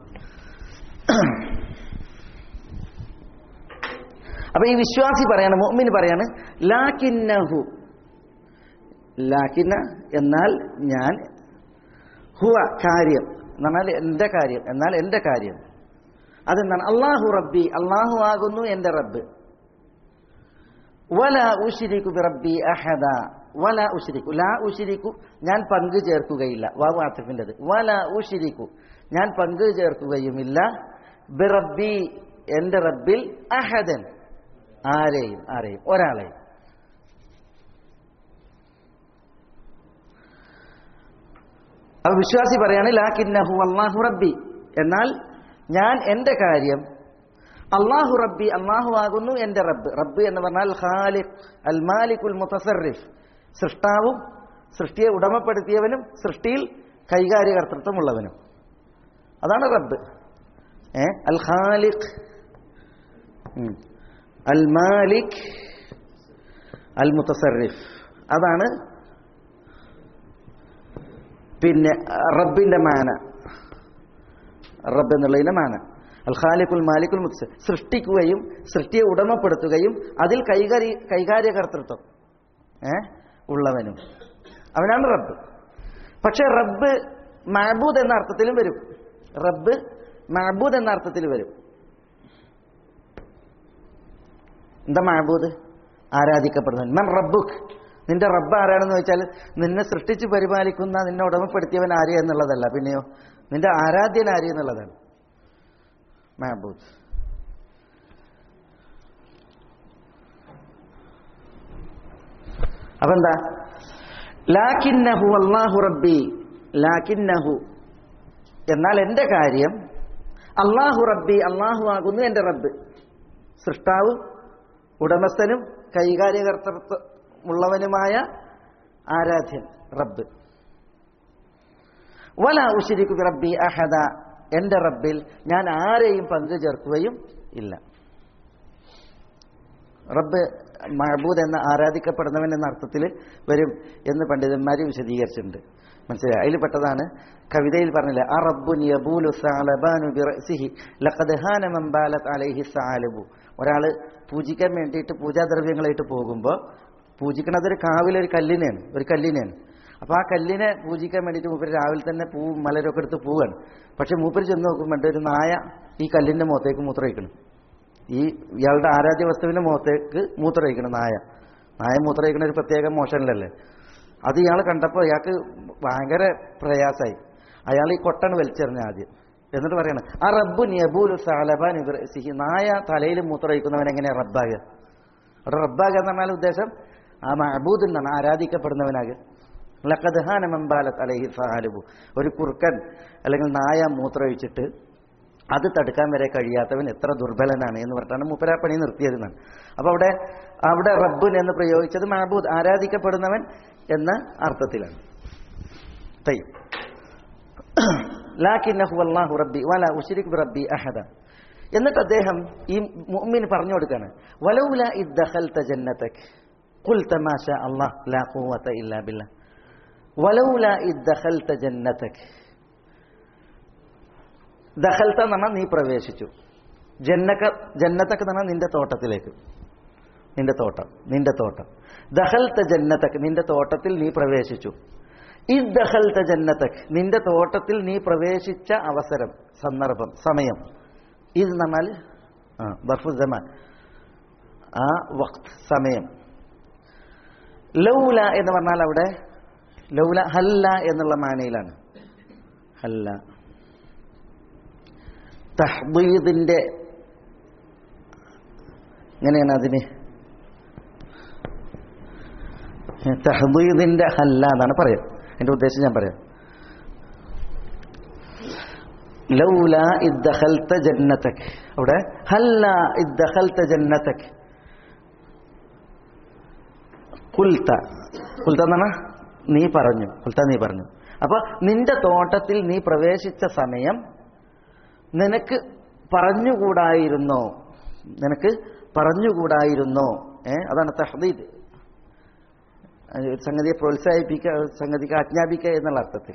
അപ്പൊ ഈ വിശ്വാസി പറയാണ് മോമിന് പറയാണ് ലാക്കിന്നഹു ലാക്കിന്ന എന്നാൽ ഞാൻ ഹുവ കാര്യം എന്നാൽ എൻ്റെ കാര്യം എന്നാൽ എൻ്റെ കാര്യം അതെന്താണ് അള്ളാഹു റബ്ബി അള്ളാഹു ആകുന്നു എൻ്റെ റബ്ബ് വല ഉഷിരിക്കു റബ്ബി അഹദ വല ഉഷിരിക്കു ലാ ഉഷിരിക്കു ഞാൻ പങ്കു ചേർക്കുകയില്ല വാവു ആത്തിഫിൻ്റെത് വല ഉഷിരിക്കു ഞാൻ പങ്കു ചേർക്കുകയുമില്ല ബിറബ്ബി എൻ്റെ റബ്ബിൽ അഹദൻ ആരെയും ആരെയും ഒരാളെയും അപ്പൊ വിശ്വാസി പറയാണ് ലാക്കിന്നഹു അള്ളാഹു റബ്ബി എന്നാൽ ഞാൻ എൻ്റെ കാര്യം അള്ളാഹു റബ്ബി അള്ളാഹു ആകുന്നു എൻ്റെ റബ്ബ് റബ്ബ് എന്ന് പറഞ്ഞാൽ ഖാലിഖ് അൽ മാലിക്കുൽ മുത്തസറിഫ് സൃഷ്ടാവും സൃഷ്ടിയെ ഉടമപ്പെടുത്തിയവനും സൃഷ്ടിയിൽ കൈകാര്യകർത്തൃത്വമുള്ളവനും അതാണ് റബ്ബ് ഏ അൽ ഖാലിഖ് ഉം. അൽ മാലിക് അൽ മുത്തസറിഫ് അതാണ് പിന്നെ റബ്ബിന്റെ മാന റബ്ബ് എന്നുള്ളതിന്റെ മാന അൽ ഖാലിഖുൽ മാലിക്കുൽ മുത്തസ സൃഷ്ടിക്കുകയും സൃഷ്ടിയെ ഉടമപ്പെടുത്തുകയും അതിൽ കൈകാര്യ കൈകാര്യകർത്തൃത്വം ഏ ഉള്ളവനും അവനാണ് റബ്ബ് പക്ഷെ റബ്ബ് മഹബൂദ് എന്ന അർത്ഥത്തിലും വരും റബ്ബ് മഹബൂദ് എന്ന അർത്ഥത്തിൽ വരും എന്താ മഹബൂദ് ആരാധിക്കപ്പെടുന്നവൻ മൻ റബ്ബുക്ക് നിന്റെ റബ്ബ് ആരാണെന്ന് വെച്ചാൽ നിന്നെ സൃഷ്ടിച്ച് പരിപാലിക്കുന്ന നിന്നെ ഉടമപ്പെടുത്തിയവൻ ആര് എന്നുള്ളതല്ല പിന്നെയോ നിന്റെ ആരാധ്യൻ ആര് എന്നുള്ളതാണ് മഹബൂദ് അപ്പൊ എന്താ ലാക്കിന്നഹു അള്ളാഹു റബ്ബി ലാക്കിന്നഹു എന്നാൽ എൻ്റെ കാര്യം അള്ളാഹു റബ്ബി അള്ളാഹു ആകുന്നു എൻ്റെ റബ്ബ് സൃഷ്ടാവും ഉടമസ്ഥനും കൈകാര്യകർത്തൃത്വമുള്ളവനുമായ ആരാധ്യൻ റബ്ബ് വല ഉശിരിക്കു റബ്ബി അഹദ എൻ്റെ റബ്ബിൽ ഞാൻ ആരെയും പങ്കു ചേർക്കുകയും ഇല്ല റബ്ബ് മഹബൂദ് എന്ന ആരാധിക്കപ്പെടുന്നവൻ എന്ന അർത്ഥത്തിൽ വരും എന്ന് പണ്ഡിതന്മാർ വിശദീകരിച്ചിട്ടുണ്ട് മനസ്സിലായി അതിൽ പെട്ടതാണ് കവിതയിൽ പറഞ്ഞില്ല ആ റബ്ബുൻ യബൂലു സാലബാനു ബിറസിഹി ലഖദ് ഹാന മൻ ബാലത് അലൈഹി സാലബു ഒരാൾ പൂജിക്കാൻ വേണ്ടിയിട്ട് പൂജാദ്രവ്യങ്ങളായിട്ട് പോകുമ്പോൾ പൂജിക്കണത് ഒരു കാവിലൊരു കല്ലിനെയാണ് ഒരു കല്ലിനെയാണ് അപ്പോൾ ആ കല്ലിനെ പൂജിക്കാൻ വേണ്ടിയിട്ട് മൂപ്പര് രാവിലെ തന്നെ പൂവും മലരൊക്കെ എടുത്ത് പോവാണ് പക്ഷെ മൂപ്പര് ചെന്ന് നോക്കുമ്പോൾ ഒരു നായ ഈ കല്ലിൻ്റെ മുഖത്തേക്ക് മൂത്രമൊഴിക്കണം ഈ ഇയാളുടെ ആരാധ്യ വസ്തുവിന്റെ മുഖത്തേക്ക് മൂത്രമൊഴിക്കണം നായ നായ മൂത്രമൊഴിക്കണ ഒരു പ്രത്യേക മോഷനിലല്ലേ അത് ഇയാൾ കണ്ടപ്പോൾ ഇയാൾക്ക് ഭയങ്കര പ്രയാസമായി അയാൾ ഈ കൊട്ടണ് വലിച്ചെറിഞ്ഞ ആദ്യം എന്നിട്ട് പറയണം ആ റബ്ബു നബൂലു സാലബാൻ സിഹി നായ തലയിൽ മൂത്രമൊഴിക്കുന്നവൻ എങ്ങനെയാ റബ്ബാകുക അവിടെ റബ്ബാകുക എന്ന് പറഞ്ഞാൽ ഉദ്ദേശം ആ മഹബൂദ് എന്നാണ് ആരാധിക്കപ്പെടുന്നവനാകുക ലക്കദ്ഹാന മമ്പാലത്ത് അലഹി സാലുബു ഒരു കുറുക്കൻ അല്ലെങ്കിൽ നായ മൂത്രമൊഴിച്ചിട്ട് അത് തടുക്കാൻ വരെ കഴിയാത്തവൻ എത്ര ദുർബലനാണ് എന്ന് പറഞ്ഞിട്ടാണ് മൂപ്പര പണി നിർത്തിയതെന്നാണ് അപ്പോൾ അവിടെ അവിടെ റബ്ബുൻ എന്ന് പ്രയോഗിച്ചത് മഹബൂദ് ആരാധിക്കപ്പെടുന്നവൻ എന്ന അർത്ഥത്തിലാണ് തൈ ലാക്കിന്നഹു അല്ലാഹു റബ്ബി വല ഉശ്രിക് റബ്ബി അഹദ എന്നിട്ട് അദ്ദേഹം ഈ മുഅ്മിന് പറഞ്ഞു കൊടുക്കാണ് വലൗല ഇദ് ദഖൽത ജന്നതക് ഖുൽത മാ ഷാ അല്ലാഹ് ലാ ഖുവത ഇല്ലാ ബില്ലാഹ് വലൗല ഇദ് ദഖൽത ജന്നതക് ദഖൽത്ത എന്ന് പറഞ്ഞാൽ നീ പ്രവേശിച്ചു ജന്നക്ക ജന്നത്തൊക്കെ എന്ന് പറഞ്ഞാൽ നിന്റെ തോട്ടത്തിലേക്ക് നിന്റെ തോട്ടം നിന്റെ തോട്ടം ദഹൽത്ത ജന്നത്തക്ക് നിന്റെ തോട്ടത്തിൽ നീ പ്രവേശിച്ചു ഈ ദഹൽത്ത ജന്നത്തക്ക് നിന്റെ തോട്ടത്തിൽ നീ പ്രവേശിച്ച അവസരം സന്ദർഭം സമയം ഇത് എന്ന് പറഞ്ഞാൽ ആ ബർഫുസമാൻ ആ വക്ത് സമയം ലൗല എന്ന് പറഞ്ഞാൽ അവിടെ ലൗല ഹല്ല എന്നുള്ള മാനയിലാണ് ഹല്ല തഹ്ബീദിന്റെ എങ്ങനെയാണ് അതിന് തഹ്ബീദിന്റെ ഹല്ല എന്നാണ് പറയാം എൻ്റെ ഉദ്ദേശം ഞാൻ പറയാം ലൗല ഇദ്ദഖൽത ജന്നതക് അവിടെ ഹല്ല ഇദ്ദഖൽത ജന്നതക് കുൽത്ത കുൽത്ത എന്നാണ് നീ പറഞ്ഞു കുൽത്ത നീ പറഞ്ഞു അപ്പൊ നിന്റെ തോട്ടത്തിൽ നീ പ്രവേശിച്ച സമയം നിനക്ക് പറഞ്ഞുകൂടായിരുന്നോ നിനക്ക് പറഞ്ഞുകൂടായിരുന്നോ ഏ അതാണ് തഹദീദ് ഒരു സംഗതിയെ പ്രോത്സാഹിപ്പിക്കുക ഒരു സംഗതിക്ക് ആജ്ഞാപിക്കുക എന്നുള്ള അർത്ഥത്തിൽ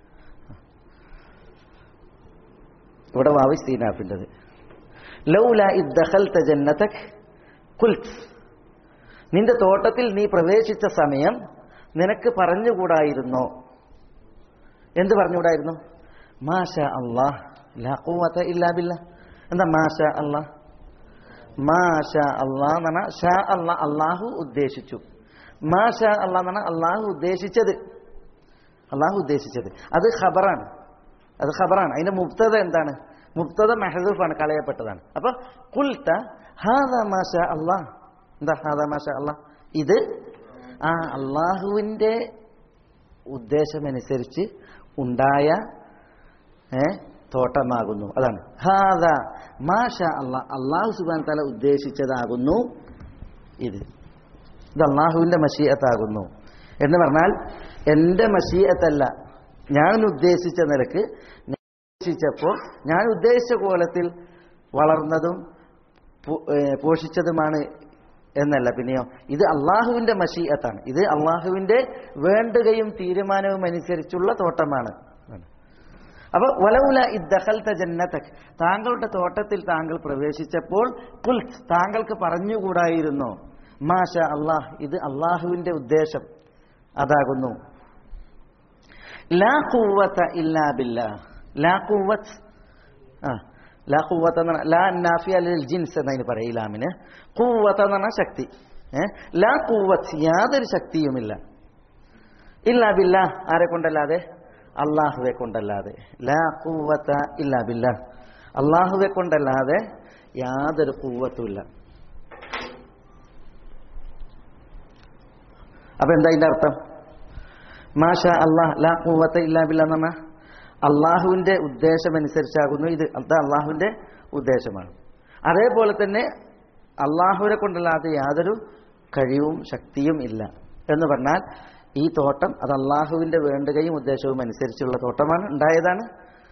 ഇവിടെ വാവി സീനാഫിൻ്റെത് ലൗല ഇദ്ദഖൽത ജന്നതക് കുൽത്ത് നിന്റെ തോട്ടത്തിൽ നീ പ്രവേശിച്ച സമയം നിനക്ക് പറഞ്ഞുകൂടായിരുന്നോ എന്ത് പറഞ്ഞുകൂടായിരുന്നു മാഷ അള്ളാഹ് ലാ ഖുവത ഇല്ലാ ബില്ലാ എന്താ മാഷ അള്ളാഹ് മാഷ അള്ളാഹ് എന്ന് പറഞ്ഞാൽ ഷാ അള്ളാഹ് അള്ളാഹു ഉദ്ദേശിച്ചു മാഷ അള്ളാഹ് എന്ന് പറഞ്ഞാൽ അള്ളാഹു ഉദ്ദേശിച്ചത് അള്ളാഹു ഉദ്ദേശിച്ചത് അത് ഖബറാണ് അത് ഖബറാണ് അതിന്റെ മുക്തത എന്താണ് മുക്തത മെഹദൂഫാണ് കളയപ്പെട്ടതാണ് അപ്പൊ കുൽത്ത ഹാദ മാഷ അള്ളാഹ് എന്താ ഹാദ മാഷ അള്ളാഹ് ഇത് ആ അള്ളാഹുവിന്റെ ഉദ്ദേശമനുസരിച്ച് ഉണ്ടായ ഏ തോട്ടമാകുന്നു അതാണ് ഹാദ മാഷ അള്ളാഹ് അള്ളാഹു സുബാൻ തല ഉദ്ദേശിച്ചതാകുന്നു ഇത് ഇത് അള്ളാഹുവിന്റെ മഷീയത്താകുന്നു എന്ന് പറഞ്ഞാൽ എൻ്റെ മഷീയത്തല്ല ഞാൻ ഉദ്ദേശിച്ച നിലക്ക് ഞാൻ ഉദ്ദേശിച്ചപ്പോൾ ഞാൻ ഉദ്ദേശിച്ച കോലത്തിൽ വളർന്നതും പോ- ഏ, പോഷിച്ചതുമാണ് എന്നല്ല പിന്നെയോ ഇത് അള്ളാഹുവിന്റെ മഷീയത്താണ് ഇത് അള്ളാഹുവിന്റെ വേണ്ടുകയും തീരുമാനവും അനുസരിച്ചുള്ള തോട്ടമാണ് അപ്പൊ വലൗല ഇദ്ദഖൽത ജന്നതക് താങ്കളുടെ തോട്ടത്തിൽ താങ്കൾ പ്രവേശിച്ചപ്പോൾ കുൽ താങ്കൾക്ക് പറഞ്ഞുകൂടായിരുന്നോ മാഷ അള്ളാഹ് ഇത് അള്ളാഹുവിന്റെ ഉദ്ദേശം അതാകുന്നു ലാ ഖുവത ഇല്ലാ ബില്ലാ ലാ ഖുവത്ത് ആ ലാ ഖുവത്ത എന്ന് പറഞ്ഞാൽ ലാ നാഫിയ ലിൽ ജിൻസ് എന്നതിന് പറയും ഇലാമിന് ഖുവത്ത എന്ന് പറഞ്ഞാൽ ശക്തി ഏ ലാ ഖുവത്ത് യാതൊരു ശക്തിയുമില്ല ഇല്ലാ ബില്ലാ ആരെ കൊണ്ടല്ലാതെ അള്ളാഹുവെ കൊണ്ടല്ലാതെ ലാ ഖുവത്ത ഇല്ലാ ബില്ലാ അള്ളാഹുവെ കൊണ്ടല്ലാതെ യാതൊരു കൂവത്തുമില്ല അപ്പൊ എന്താ ഇതിന്റെ അർത്ഥം മാഷ അള്ളാഹ് ലാ കൂവത്ത ഇല്ലാ ബില്ല എന്ന് പറഞ്ഞാൽ അള്ളാഹുവിന്റെ ഉദ്ദേശം അനുസരിച്ചാകുന്നു ഇത് അത് അള്ളാഹുവിന്റെ ഉദ്ദേശമാണ് അതേപോലെ തന്നെ അള്ളാഹുവിനെ കൊണ്ടല്ലാതെ യാതൊരു കഴിവും ശക്തിയും ഇല്ല എന്ന് പറഞ്ഞാൽ ഈ തോട്ടം അത് അള്ളാഹുവിന്റെ വേണ്ടുകയും ഉദ്ദേശവും അനുസരിച്ചുള്ള തോട്ടമാണ് ഉണ്ടായതാണ്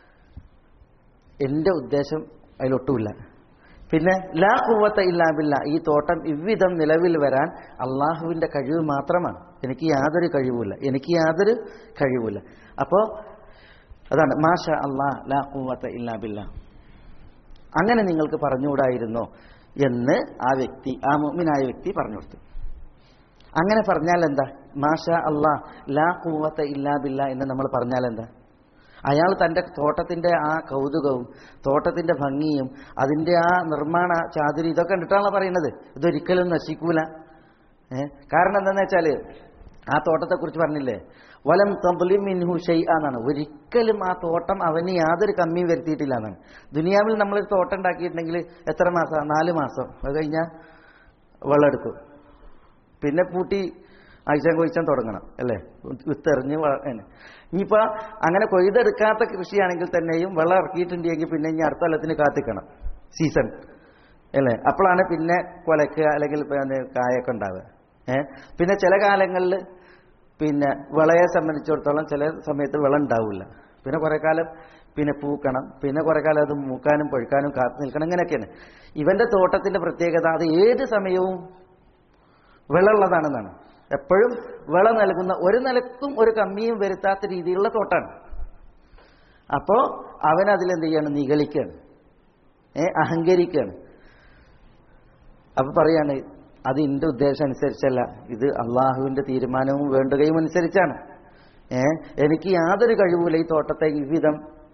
എന്റെ ഉദ്ദേശം അതിലൊട്ടുമില്ല പിന്നെ ലാ കുവത്ത ഇല്ലാബില്ല ഈ തോട്ടം ഇவ்விധം നിലവിൽ വരാൻ അള്ളാഹുവിന്റെ കഴിവ് മാത്രമാണ് എനിക്ക് യാതൊരു കഴിവുമില്ല എനിക്ക് യാതൊരു കഴിവുമില്ല അപ്പോ അതാണ് മാഷ അള്ളാഹ് ലാ കുവത്ത ഇല്ലാബില്ല അങ്ങനെ നിങ്ങൾക്ക് പറഞ്ഞുകൂടായിരുന്നോ എന്ന് ആ വ്യക്തി ആ മുഅ്മിനായ വ്യക്തി പറഞ്ഞു കൊടുത്തു അങ്ങനെ പറഞ്ഞാൽ എന്താ മാഷ അള്ളാഹ് ലാ കൂവത്ത ഇല്ലാ ബില്ല എന്ന് നമ്മൾ പറഞ്ഞാൽ എന്താ അയാൾ തന്റെ തോട്ടത്തിന്റെ ആ കൗതുകവും തോട്ടത്തിന്റെ ഭംഗിയും അതിന്റെ ആ നിർമ്മാണ ചാതുരി ഇതൊക്കെ കണ്ടിട്ടാണല്ലോ പറയുന്നത് ഇതൊരിക്കലും നശിക്കൂല ഏ കാരണം എന്താന്ന് വെച്ചാല് ആ തോട്ടത്തെക്കുറിച്ച് പറഞ്ഞില്ലേ വലം തബ്ലിം മിൻഹു ഷൈഅ എന്നാണ് ഒരിക്കലും ആ തോട്ടം അവന് യാതൊരു കമ്മിയും വരുത്തിയിട്ടില്ല എന്നാണ് ദുനിയാവിൽ നമ്മളൊരു തോട്ടം ഉണ്ടാക്കിയിട്ടുണ്ടെങ്കിൽ എത്ര മാസം നാല് മാസം അത് കഴിഞ്ഞാൽ വെള്ളമെടുക്കും പിന്നെ പൂട്ടി ആഴ്ച കൊയ്ച്ചാൻ തുടങ്ങണം അല്ലേ വിത്തെറിഞ്ഞ് വള- ഏ. ഇനിയിപ്പോ അങ്ങനെ കൊയ്തെടുക്കാത്ത കൃഷിയാണെങ്കിൽ തന്നെയും വെള്ളം ഇറക്കിയിട്ടുണ്ടെങ്കിൽ പിന്നെ ഇനി അടുത്ത കൊല്ലത്തിന് കാത്തിക്കണം സീസൺ അല്ലേ അപ്പോഴാണ് പിന്നെ കൊലക്കുക അല്ലെങ്കിൽ പിന്നെ കായൊക്കെ ഉണ്ടാവുക ഏഹ് പിന്നെ ചില കാലങ്ങളിൽ പിന്നെ വിളയെ സംബന്ധിച്ചിടത്തോളം ചില സമയത്ത് വിള ഉണ്ടാവില്ല പിന്നെ കുറെ കാലം പിന്നെ പൂക്കണം പിന്നെ കുറെ കാലം അത് മൂക്കാനും പഴുക്കാനും കാത്തു നിൽക്കണം ഇങ്ങനെയൊക്കെയാണ് ഇവന്റെ തോട്ടത്തിന്റെ പ്രത്യേകത അത് ഏത് സമയവും വിളമുള്ളതാണെന്നാണ് എപ്പോഴും വിള നൽകുന്ന ഒരു നിലക്കും ഒരു കമ്മിയും വരുത്താത്ത രീതിയിലുള്ള തോട്ടാണ് അപ്പോ അവൻ അതിലെന്ത് ചെയ്യാണ് നിഗളിക്കുകയാണ് ഏ അഹങ്കരിക്കുകയാണ് അപ്പൊ പറയാണ് അത് എന്റെ ഉദ്ദേശം അനുസരിച്ചല്ല ഇത് അള്ളാഹുവിന്റെ തീരുമാനവും വേണ്ടുകയും അനുസരിച്ചാണ് ഏ എനിക്ക് യാതൊരു കഴിവുമില്ല ഈ തോട്ടത്തെ ഇவ்விധം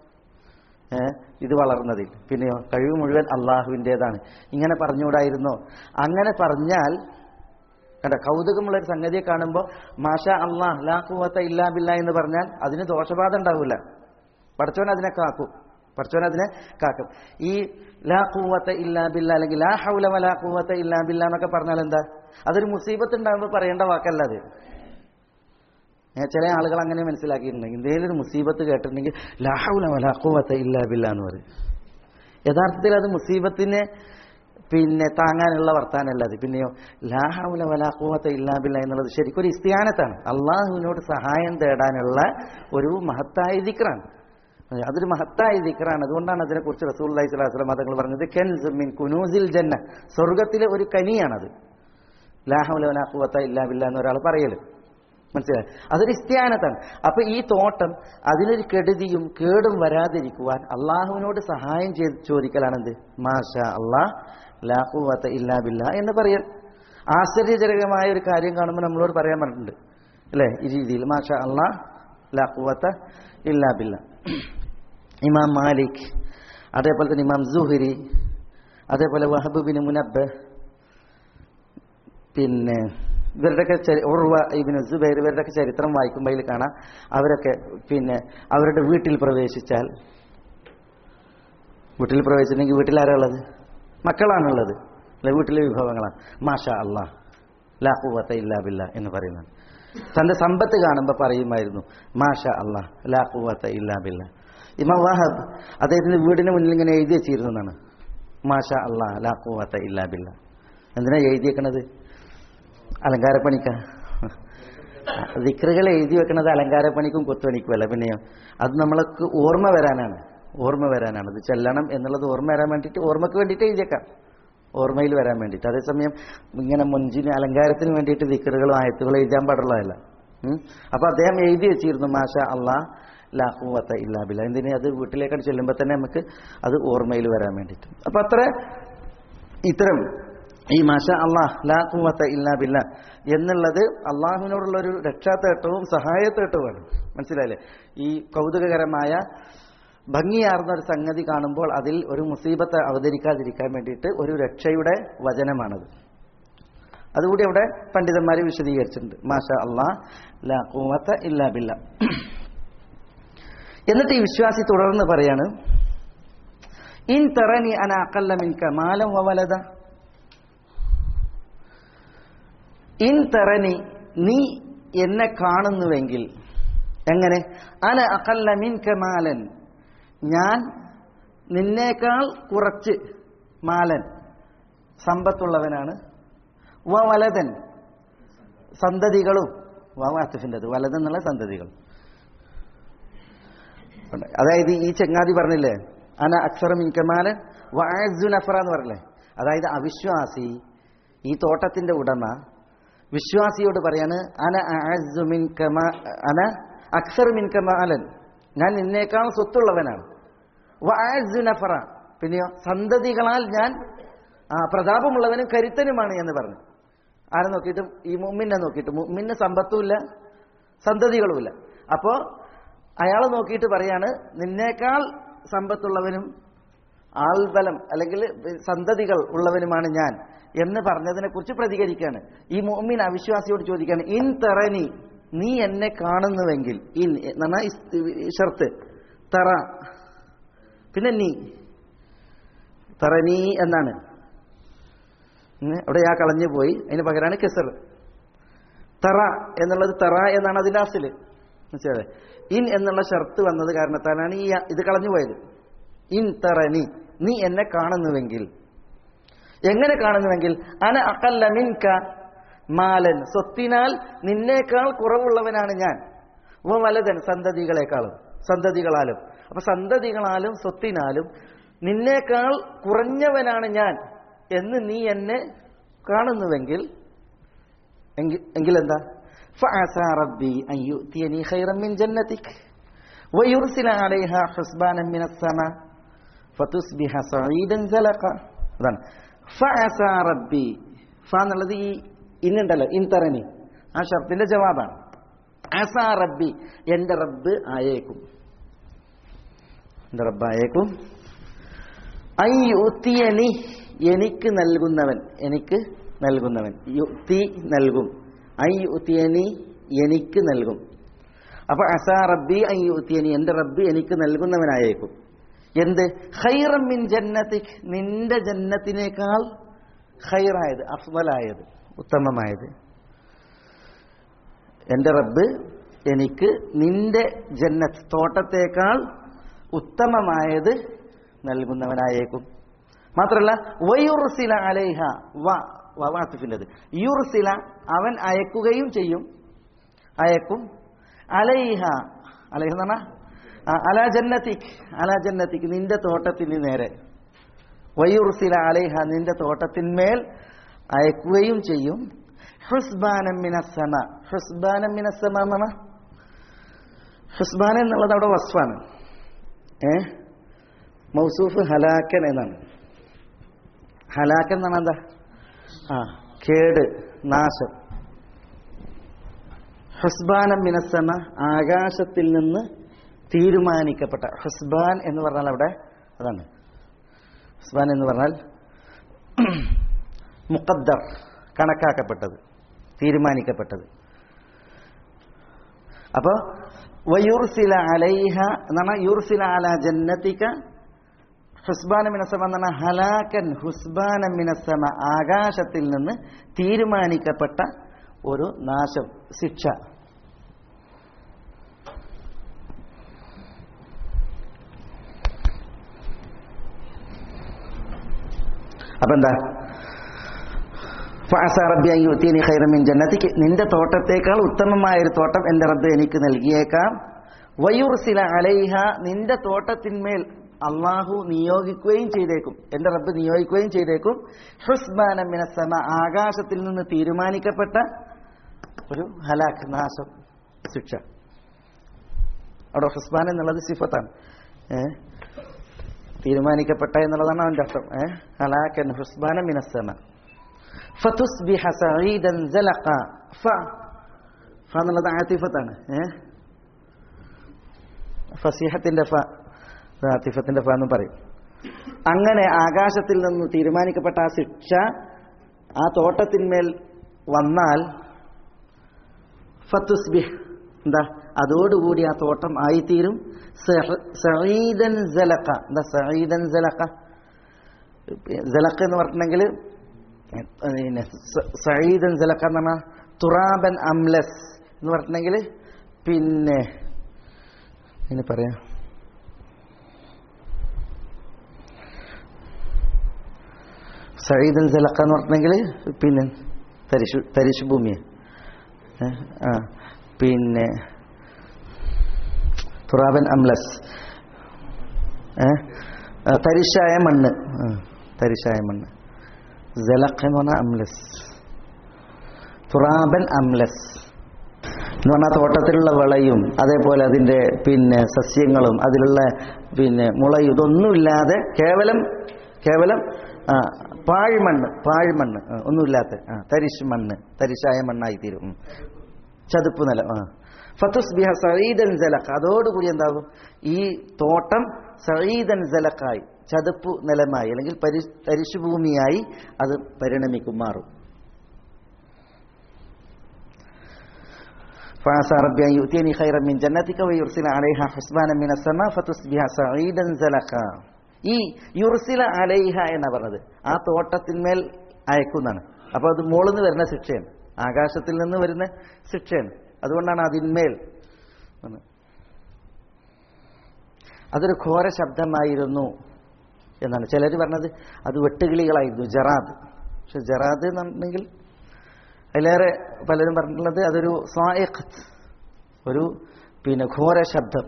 ഏ ഇത് വളർന്നതിൽ പിന്നെയോ കഴിവ് മുഴുവൻ അള്ളാഹുവിൻ്റെതാണ് ഇങ്ങനെ പറഞ്ഞുകൂടായിരുന്നോ അങ്ങനെ പറഞ്ഞാൽ കണ്ട കൗതുകമുള്ള ഒരു സംഗതിയെ കാണുമ്പോൾ മാഷ അള്ളാഹ് ലാ കുവത്ത ഇല്ലാ ബില്ല എന്ന് പറഞ്ഞാൽ അതിന് ദോഷബാധ ഉണ്ടാവില്ല പഠിച്ചവൻ അതിനെ കാക്കും പഠിച്ചവൻ അതിനെ കാക്കും ഈ ലാ കൂവത്ത ഇല്ലാ ബില്ല അല്ലെങ്കിൽ ലാ ഹൗല വലാ കൂവത്ത ഇല്ലാ ബില്ല എന്നൊക്കെ പറഞ്ഞാൽ എന്താ അതൊരു മുസീബത്ത് ഉണ്ടാകുമ്പോൾ പറയേണ്ട വാക്കല്ല അത് ഏ, ചില ആളുകൾ അങ്ങനെ മനസ്സിലാക്കിയിട്ടുണ്ട് എന്തെങ്കിലും ഒരു മുസീബത്ത് കേട്ടിട്ടുണ്ടെങ്കിൽ ലാഹുല വലാഖുവത്ത ഇല്ലാ ബില്ല എന്ന് പറയും യഥാർത്ഥത്തിൽ അത് മുസീബത്തിനെ പിന്നെ താങ്ങാനുള്ള വർത്താനല്ല അത് പിന്നെയോ ലാഹുല വലാഖുവത്ത ഇല്ലാ ബില്ല എന്നുള്ളത് ശരിക്കും ഒരു ഇസ്തിയാനത്താണ് അള്ളാഹുവിനോട് സഹായം തേടാനുള്ള ഒരു മഹത്തായ ദിക്റാണ് അതൊരു മഹത്തായ ദിക്റാണ് അതുകൊണ്ടാണ് അതിനെക്കുറിച്ച് റസൂൽ അലൈഹി സ്വലാസ്ലം മതങ്ങൾ പറഞ്ഞത് കെൻസ് മിൻ കുനൂസിൽ ജന്ന സ്വർഗത്തിലെ ഒരു കനിയാണത് ലാഹുല വലാഖുവത്ത ഇല്ലാ ബില്ല എന്ന് ഒരാൾ പറയല് മനസ്സിലായി അതൊരു ഇസ്ത്യാനത്താണ് അപ്പൊ ഈ തോട്ടം അതിനൊരു കെടുതിയും കേടും വരാതിരിക്കുവാൻ അള്ളാഹുവിനോട് സഹായം ചെയ്ത് ചോദിക്കലാണെന്ത് മാഷ അള്ളാഹ് ലാഹുവത്ത ഇല്ലാ ബില്ല എന്ന് പറയൽ ആശ്ചര്യജനകമായ ഒരു കാര്യം കാണുമ്പോൾ നമ്മളോട് പറയാൻ പറഞ്ഞിട്ടുണ്ട് അല്ലേ ഈ രീതിയിൽ മാഷ അള്ളാഹ് ലാഹുവത്ത ഇല്ലാ ബില്ല ഇമാം മാലിക് അതേപോലെ തന്നെ ഇമാം സുഹരി അതേപോലെ വഹബ് ബിൻ മുനബ്ബ് പിന്നെ ഇവരുടെയൊക്കെ ചരി- ഉർവ ഇബിന് സുബൈർ ഇവരുടെയൊക്കെ ചരിത്രം വായിക്കുമ്പോൾ അതിൽ കാണാം അവരൊക്കെ പിന്നെ അവരുടെ വീട്ടിൽ പ്രവേശിച്ചാൽ വീട്ടിൽ പ്രവേശിച്ചിട്ടുണ്ടെങ്കിൽ വീട്ടിൽ ആരാ ഉള്ളത് മക്കളാണുള്ളത് അല്ലെ വീട്ടിലെ വിഭവങ്ങളാണ് മാഷ അള്ളാഹ് ലാഹുവത്ത ഇല്ലാ ബില്ല എന്ന് പറയുന്നത് തന്റെ സമ്പത്ത് കാണുമ്പോൾ പറയുമായിരുന്നു മാഷ അള്ളാഹ് ലാഹുവത്ത ഇല്ലാ ബില്ല ഇമാം വാഹബ് അദ്ദേഹത്തിന്റെ വീടിന് മുന്നിൽ ഇങ്ങനെ എഴുതി വെച്ചിരുന്നു എന്നാണ് മാഷ അള്ളാഹ് ലാഹുവത്ത ഇല്ലാ ബില്ല എന്തിനാ എഴുതിയേക്കണത് അലങ്കാരപ്പണിക്ക ദിക്റുകൾ എഴുതി വെക്കുന്നത് അലങ്കാരപ്പണിക്കും കൊത്തുപണിക്കുമല്ല പിന്നെയോ അത് നമ്മൾക്ക് ഓർമ്മ വരാനാണ് ഓർമ്മ വരാനാണ് ഇത് ചെല്ലണം എന്നുള്ളത് ഓർമ്മ വരാൻ വേണ്ടിയിട്ട് ഓർമ്മക്ക് വേണ്ടിയിട്ട് എഴുതിയേക്കാം ഓർമ്മയിൽ വരാൻ വേണ്ടിയിട്ട് അതേസമയം ഇങ്ങനെ മുഞ്ചിന് അലങ്കാരത്തിന് വേണ്ടിയിട്ട് ദിക്റുകളും ആയത്തുകളും എഴുതാൻ പാടുള്ളതല്ല ഉം. അപ്പൊ അദ്ദേഹം എഴുതി വെച്ചിരുന്നു മാഷ അള്ളാഹ് ലാഹുവത്ത ഇല്ലാബില്ല എന്തിന് അത് വീട്ടിലേക്കാണ് ചെല്ലുമ്പോൾ തന്നെ നമുക്ക് അത് ഓർമ്മയിൽ വരാൻ വേണ്ടിയിട്ട് അപ്പൊ അത്ര ഇത്തരം ഈ മാഷ അള്ളാഹ് ലാ ഖുവത്ത ഇല്ലാ ബില്ല എന്നുള്ളത് അള്ളാഹുവിനോടുള്ള ഒരു രക്ഷാത്തേട്ടവും സഹായത്തേട്ടവുമാണ് മനസ്സിലായില്ലേ ഈ കൗതുകകരമായ ഭംഗിയാർന്ന ഒരു സംഗതി കാണുമ്പോൾ അതിൽ ഒരു മുസീബത്ത് അവതരിക്കാതിരിക്കാൻ വേണ്ടിയിട്ട് ഒരു രക്ഷയുടെ വചനമാണത് അതുകൂടി അവിടെ പണ്ഡിതന്മാർ വിശദീകരിച്ചിട്ടുണ്ട് മാഷ അള്ളാഹ് ലാ ഖുവത്ത ഇല്ലാ ബില്ല എന്നിട്ട് ഈ വിശ്വാസി തുടർന്ന് പറയാണ് ഇൻ തറനി അന അക്കല്ല മിൻക മാലം വവലത ഇൻ തറനി നീ എന്നെ കാണുന്നുവെങ്കിൽ എങ്ങനെ അന അക്കല്ല മിൻക മാലൻ ഞാൻ നിന്നേക്കാൾ കുറച്ച് മാലൻ സമ്പത്തുള്ളവനാണ് വ വലതൻ സന്തതികളും വാവാത്തിഫിൻ്റെ അത് വലത് എന്നുള്ള സന്തതികൾ ഉണ്ട്. അതായത് ഈ ചങ്ങാതി പറഞ്ഞില്ലേ അന അക്ഷരം ഇൻകമാല് വാസു നഫറ എന്ന് പറഞ്ഞില്ലേ അതായത് അവിശ്വാസി ഈ തോട്ടത്തിന്റെ ഉടമ വിശ്വാസിയോട് പറയാണ് അന അഅസ്സു മിൻക മാ- അന അക്സർ മിൻകമാലൻ ഞാൻ നിന്നേക്കാൾ സ്വത്തുള്ളവനാണ് വാസു നഫറ പിന്നെയോ സന്തതികളാൽ ഞാൻ ആ, പ്രതാപമുള്ളവനും കരുത്തനുമാണ് എന്ന് പറഞ്ഞു ആരെ നോക്കിയിട്ടും ഈ മുമ്മിനെ നോക്കിയിട്ട് മുമ്മിന് സമ്പത്തുമില്ല സന്തതികളുമില്ല അപ്പോ അയാൾ നോക്കിയിട്ട് പറയാണ് നിന്നേക്കാൾ സമ്പത്തുള്ളവനും ആൾബലം അല്ലെങ്കിൽ സന്തതികൾ ഉള്ളവനുമാണ് ഞാൻ എന്ന് പറഞ്ഞതിനെ കുറിച്ച് പ്രതികരിക്കുകയാണ് ഈ മുഅ്മിൻ അവിശ്വാസിയോട് ചോദിക്കുകയാണ് ഇൻ തെറനി നീ എന്നെ കാണുന്നുവെങ്കിൽ ഇൻ എന്ന് പറഞ്ഞാൽ ഇസ്- ഷർത്ത് തറ പിന്നെ നീ തറനീ എന്നാണ് ഉം, അവിടെ ആ കളഞ്ഞു പോയി അതിന് പകരമാണ് കെസർ തറ എന്നുള്ളത് തറ എന്നാണ് അതിന്റെ അസില് മനസ്സിലായേ ഇൻ എന്നുള്ള ഷർത്ത് വന്നത് കാരണത്താലാണ് ഈ ഇത് കളഞ്ഞു പോയത് ഇൻ തറനി നീ എന്നെ കാണുന്നുവെങ്കിൽ എങ്ങനെ കാണുന്നുവെങ്കിൽ അന അക്കല്ല മിൻക മാലൻ സ്വത്തിനാൽ നിന്നേക്കാൾ കുറവുള്ളവനാണ് ഞാൻ വ വലതൻ സന്തതികളെക്കാളും സന്തതികളാലും അപ്പൊ സന്തതികളാലും സ്വത്തിനാലും നിന്നേക്കാൾ കുറഞ്ഞവനാണ് ഞാൻ എന്ന് നീ എന്നെ കാണുന്നുവെങ്കിൽ എങ്കിൽ എങ്കിൽ എന്താ فعسى ربي أن يؤتيني خيرا من جنتك ويرسل عليها حسبانا من السماء فتصبح صعيدا زلقا അതാണ് فعسى ربي ഫ എന്നുള്ളത് ഈ ഇന്നുണ്ടല്ലോ ഇൻതറനി ആ ഷർത്തിന്റെ ജവാബാണ് അസ റബ്ബി എന്റെ റബ്ബ് ആയേക്കും എന്റെ റബ്ബ് ആയേക്കും ഐ യുത്തിയനി എനിക്ക് നൽകുന്നവൻ എനിക്ക് നൽകുന്നവൻ യുക്തി നൽകും ഐ യുത്തിയനി എനിക്ക് നൽകും അപ്പൊ അസാ റബ്ബി ഐ യുത്തിയനി എന്റെ റബ്ബി എനിക്ക് നൽകുന്നവനായേക്കും എന്ത് ഖൈറം മിൻ ജന്നത്തിക് നിന്റെ ജന്നത്തിനേക്കാൾ ഖൈറായത് അഫ്വലായത് ഉത്തമമായത് എന്റെ റബ്ബ് എനിക്ക് നിന്റെ ജന്നത്ത് തോട്ടത്തേക്കാൾ ഉത്തമമായത് നൽകുന്നവനായേക്കും മാത്രമല്ല വയുർസില അലൈഹ വ വാത്തിഫിൻ്റെത് യുർസില അവൻ അയക്കുകയും ചെയ്യും അയക്കും അലൈഹ അലൈഹ എന്ന് പറഞ്ഞാൽ അല ജന്നത്തിക്ക് അല ജന്നത്തിക്ക് നിന്റെ തോട്ടത്തിന് നേരെ വയുർസില അലൈഹ നിന്റെ തോട്ടത്തിന്മേൽ അയക്കുകയും ചെയ്യും ഹുസ്ബാനം മിനസ്സമ ഹുസ്ബാനം മിനസ്സമ എന്ന് പറഞ്ഞാൽ ഹുസ്ബാൻ എന്നുള്ളത് അവിടെ വസ്ഫാണ് ഏ മൗസൂഫ് ഹലാക്കൻ എന്നാണ് ഹലാക്കൻ എന്നാണ് എന്താ ആ കേട് നാശം ഹുസ്ബാനം മിനസ്സമ ആകാശത്തിൽ നിന്ന് തീരുമാനിക്കപ്പെട്ട ഹുസ്ബാൻ എന്ന് പറഞ്ഞാൽ അവിടെ അതാണ് ഹുസ്ബാൻ എന്ന് പറഞ്ഞാൽ മുഖദ്ദർ കണക്കാക്കപ്പെട്ടത് തീരുമാനിക്കപ്പെട്ടത് അപ്പോൾ വയുർസില അലൈഹ എന്നാണ് യുർസില അല ജന്നത്തിക ഹുസ്ബാന മിനസമ എന്നാണ് ഹലാക്കൻ ഹുസ്ബാന മിനസമ ആകാശത്തിൽ നിന്ന് തീരുമാനിക്കപ്പെട്ട ഒരു നാശം ശിക്ഷ അപ്പൊ എന്താ ഫഅസ റബ്ബി അൻ യുഅ്തീനി ഖൈറൻ മിൻ ജന്നതിക്ക് നിന്റെ തോട്ടത്തേക്കാൾ ഉത്തമമായ ഒരു തോട്ടം എൻ്റെ റബ്ബ് എനിക്ക് നൽകിയേക്കാം വയുർസില അലൈഹ നിന്റെ തോട്ടത്തിന്മേൽ അള്ളാഹു നിയോഗിക്കുകയും ചെയ്തേക്കും എൻ്റെ റബ്ബ് നിയോഗിക്കുകയും ചെയ്തേക്കും ഹുസ്ബാന മിനസമ ആകാശത്തിൽ നിന്ന് തീരുമാനിക്കപ്പെട്ട ഒരു ഹലാഖ് നാശം ശിക്ഷ അവിടെ ഹുസ്ബാൻ എന്നുള്ളത് സിഫത്താണ് ഏ തീരുമാനിക്കപ്പെട്ട എന്നുള്ളതാണ് അവൻ്റെ അർത്ഥം ഏ ഹലാഖൻ ഹുസ്ബാന മിനസമ ഫതുസ്ബിഹ സഈദൻ സലഖ ഫ ഫ എന്നുള്ളത് ആതിഫത്താണ് ഏ ഫസീഹത്തിന്റെ ഫ ആതിഫത്തിന്റെ ഫ എന്നും പറയും അങ്ങനെ ആകാശത്തിൽ നിന്ന് തീരുമാനിക്കപ്പെട്ട ആ ശിക്ഷ ആ തോട്ടത്തിന്മേൽ വന്നാൽ ഫത്തുസ്ബിഹ് എന്താ അതോടുകൂടി ആ തോട്ടം ആയിത്തീരും സഈദൻ സലഖ എന്താ സഈദൻ സലഖ സലഖ് എന്ന് പറഞ്ഞിട്ടുണ്ടെങ്കിൽ പിന്നെ സഈദൻ സലഖ എന്ന് പറഞ്ഞാൽ തുറാബൻ അംലസ് എന്ന് പറഞ്ഞിട്ടുണ്ടെങ്കിൽ പിന്നെ എങ്ങനെ പറയാം സഈദൻ സലഖ എന്ന് പറഞ്ഞിട്ടുണ്ടെങ്കിൽ പിന്നെ തരിശു തരിശു ഭൂമിയെ ആ പിന്നെ തുറാബൻ അംലസ് തരിശായ മണ്ണ് തരിശായ മണ്ണ് ജലഖ് എന്ന് പറഞ്ഞാൽ അംലസ് തുറാബൻ അംലസ് എന്ന് പറഞ്ഞാൽ തോട്ടത്തിലുള്ള വിളയും അതേപോലെ അതിൻ്റെ പിന്നെ സസ്യങ്ങളും അതിലുള്ള പിന്നെ മുളയും ഇതൊന്നുമില്ലാതെ കേവലം കേവലം ആ പാഴ്മണ്ണ് പാഴ്മണ്ണ് ഒന്നുമില്ലാത്ത ആ തരിശ് മണ്ണ് തരിശായ മണ്ണായി തീരും ചതുപ്പ് നിലം ആ ഫത്തുസ് ബിഹ സഈദൻ ജലഖ് അതോടുകൂടി എന്താകും ഈ തോട്ടം സഈദൻ ജലഖായി ചതുപ്പ് നിലമായി അല്ലെങ്കിൽ പരി തരിശുഭൂമിയായി അത് പരിണമിക്കും മാറും فعسى ربي أن يؤتيني خيرا من جنتك ويرسل عليها حسبانا من السماء فتصبح سعيدا زلقا ഈ യുർസില അലൈഹ എന്നാ പറഞ്ഞത് ആ തോട്ടത്തിന്മേൽ അയക്കുന്നതാണ് അപ്പോൾ അത് മുകളിൽ നിന്ന് വരുന്ന ശിക്ഷയാണ് ആകാശത്തിൽ നിന്ന് വരുന്ന ശിക്ഷയാണ് അതുകൊണ്ടാണ് അതിന്മേൽ അതൊരു ഘോര ശബ്ദമായിരുന്നു എന്നാണ് ചിലർ പറഞ്ഞത് അത് വെട്ടുകിളികളായിരുന്നു ജറാദ് പക്ഷെ ജറാദ് എന്നുണ്ടെങ്കിൽ അതിലേറെ പലരും പറഞ്ഞിട്ടുള്ളത് അതൊരു സ്വായഖത്ത് ഒരു പിന്നെ ഘോര ശബ്ദം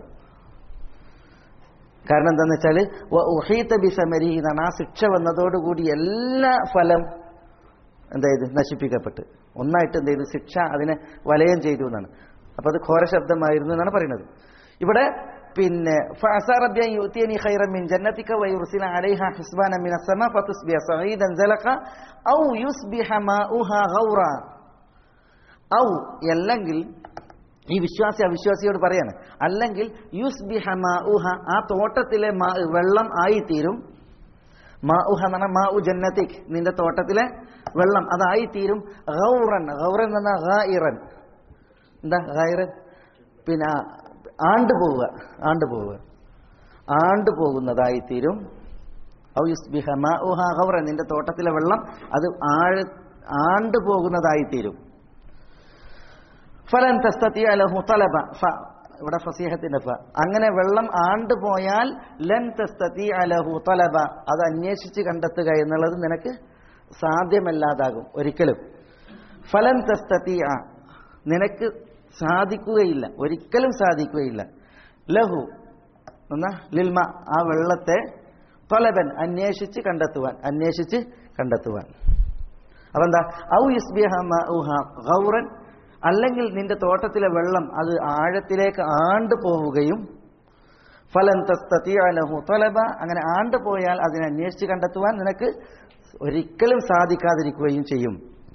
കാരണം എന്താന്ന് വെച്ചാൽ ഉഹീത്ത ബിസമരി എന്നാണ് ആ ശിക്ഷ വന്നതോടുകൂടി എല്ലാ ഫലം എന്തായത് നശിപ്പിക്കപ്പെട്ട് ഒന്നായിട്ട് എന്ത് ചെയ്തു ശിക്ഷ അതിനെ വലയം ചെയ്തു എന്നാണ് അപ്പൊ അത് ഘോര ശബ്ദമായിരുന്നു എന്നാണ് പറയുന്നത് ഇവിടെ പിന്നെ ഫഅസറബ്യൻ യുതിയനി ഖൈറൻ മിൻ ജന്നതിക വയുർസില അലൈഹ ഹിസ്ബാന മിന സമ ഫതുസ്ബിഹ സഈദൻ സലഖ ഔ യുസ്ബിഹ മാഉഹ ഗൗറ ഔ അല്ലെങ്കിൽ ഈ വിശ്വാസി അവിശ്വാസിയോട് പറയാണ് അല്ലെങ്കിൽ യുസ്ബിഹ മാഉഹ ആ തോട്ടത്തിലെ മാ വെള്ളം ആയിത്തീരും മാഉഹ എന്ന് പറഞ്ഞാൽ മാഉ ജന്നത്തിക് നിന്റെ തോട്ടത്തിലെ വെള്ളം അതായിത്തീരും ഗൗറൻ ഗൗറൻ എന്ന് പറഞ്ഞാൽ ഗായിറൻ എന്താ ഗായിറൻ പിന്നെ ആണ്ട് പോവുക ആണ്ട് പോവുക ആണ്ട് പോകുന്നതായിത്തീരും ഔ യുസ്ബിഹ മാഉഹ ഗൗറൻ നിന്റെ തോട്ടത്തിലെ വെള്ളം അത് ആഴ ആണ്ട് പോകുന്നതായിത്തീരും ഫലൻ തസ്തത്തിയ ലഹു തലബ ഫ ഇവിടെ ഫസീഹത്തിന്റെ ഫ അങ്ങനെ വെള്ളം ആണ്ടുപോയാൽ ലൻ തസ്തത്തി അലഹു തലബ അത് അന്വേഷിച്ച് കണ്ടെത്തുക എന്നുള്ളത് നിനക്ക് സാധ്യമല്ലാതാകും ഒരിക്കലും ഫലൻ തസ്തത്തി നിനക്ക് സാധിക്കുകയില്ല ഒരിക്കലും സാധിക്കുകയില്ല ലഹു എന്നാ ലിൽമ ആ വെള്ളത്തെ തൊലബൻ അന്വേഷിച്ച് കണ്ടെത്തുവാൻ അന്വേഷിച്ച് കണ്ടെത്തുവാൻ അതെന്താ ഔ ഇസ്ബിഹ മഅുഹ ഗൗറൻ അല്ലെങ്കിൽ നിന്റെ തോട്ടത്തിലെ വെള്ളം അത് ആഴത്തിലേക്ക് ആണ്ടു പോവുകയും ഫലൻ തസ്തീഅലഹു തൊലബ അങ്ങനെ ആണ്ടു പോയാൽ അതിനെ അന്വേഷിച്ച് കണ്ടെത്തുവാൻ നിനക്ക് ഒരിക്കലും സാധിക്കാതിരിക്കുകയും ചെയ്യും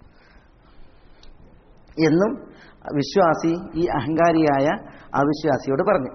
എന്നും വിശ്വാസി ഈ അഹങ്കാരിയായ അവിശ്വാസിയോട് പറഞ്ഞു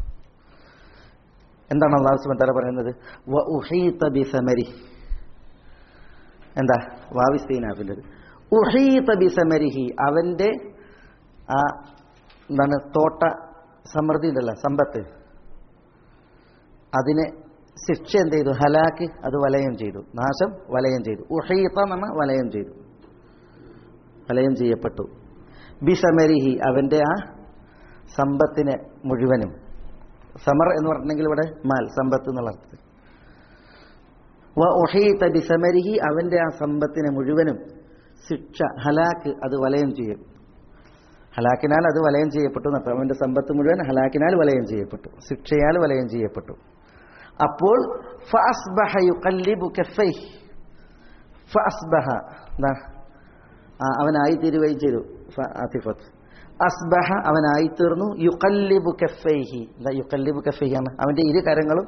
എന്താണ് അള്ളാഹു സുബ്ഹാനഹു വ തആല പറയുന്നത് വ ഉഹീത ബിസമരി എന്താ വാവിസ്തീനാഫിൻ്റെ ഉഹീത ബിസമരിഹി അവൻ്റെ ആ എന്താണ് തോട്ട സമൃദ്ധി ഉണ്ടല്ലോ സമ്പത്ത് അതിനെ ശിക്ഷ എന്ത് ചെയ്തു ഹലാക്ക് അത് വലയം ചെയ്തു നാശം വലയം ചെയ്തു ഉഹീത്ത എന്ന് വലയം ചെയ്തു വലയം ചെയ്യപ്പെട്ടു ബിസമരിഹി അവൻ്റെ ആ സമ്പത്തിനെ മുഴുവനും സമർ എന്ന് പറഞ്ഞിട്ടുണ്ടെങ്കിൽ ഇവിടെ മാൽ സമ്പത്ത് എന്നുള്ള അർത്ഥത്തിൽ വ ഒഹീത്ത ബിസമരിഹി അവൻ്റെ ആ സമ്പത്തിനെ മുഴുവനും ശിക്ഷ ഹലാക്ക് അത് വലയം ചെയ്യും ഹലാക്കിനാൽ അത് വലയം ചെയ്യപ്പെട്ടു എന്നർത്ഥം അവൻ്റെ സമ്പത്ത് മുഴുവൻ ഹലാക്കിനാൽ വലയം ചെയ്യപ്പെട്ടു ശിക്ഷയാൽ വലയം ചെയ്യപ്പെട്ടു അപ്പോൾ ഫഅസ്ബഹ യുഖല്ലിബു കഫൈഹി ഫഅസ്ബഹ എന്താ ആ, അവനായി തീരുകയും ചെയ്തു ഫ- ആതിഫത്ത് അസ്ബഹ അവനായി തീർന്നു യുക്കല്ലിബു കഫൈഹി എന്താ യുക്കല്ലിബു കഫൈഹി ആണ് അവന്റെ ഇരു കരങ്ങളും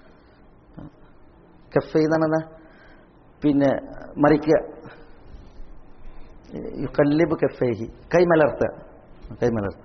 കഫൈ എന്നാണ് പിന്നെ മറിക്കുക യുക്കല്ലിബു കഫൈഹി കൈമലർത്ത കൈമലർത്ത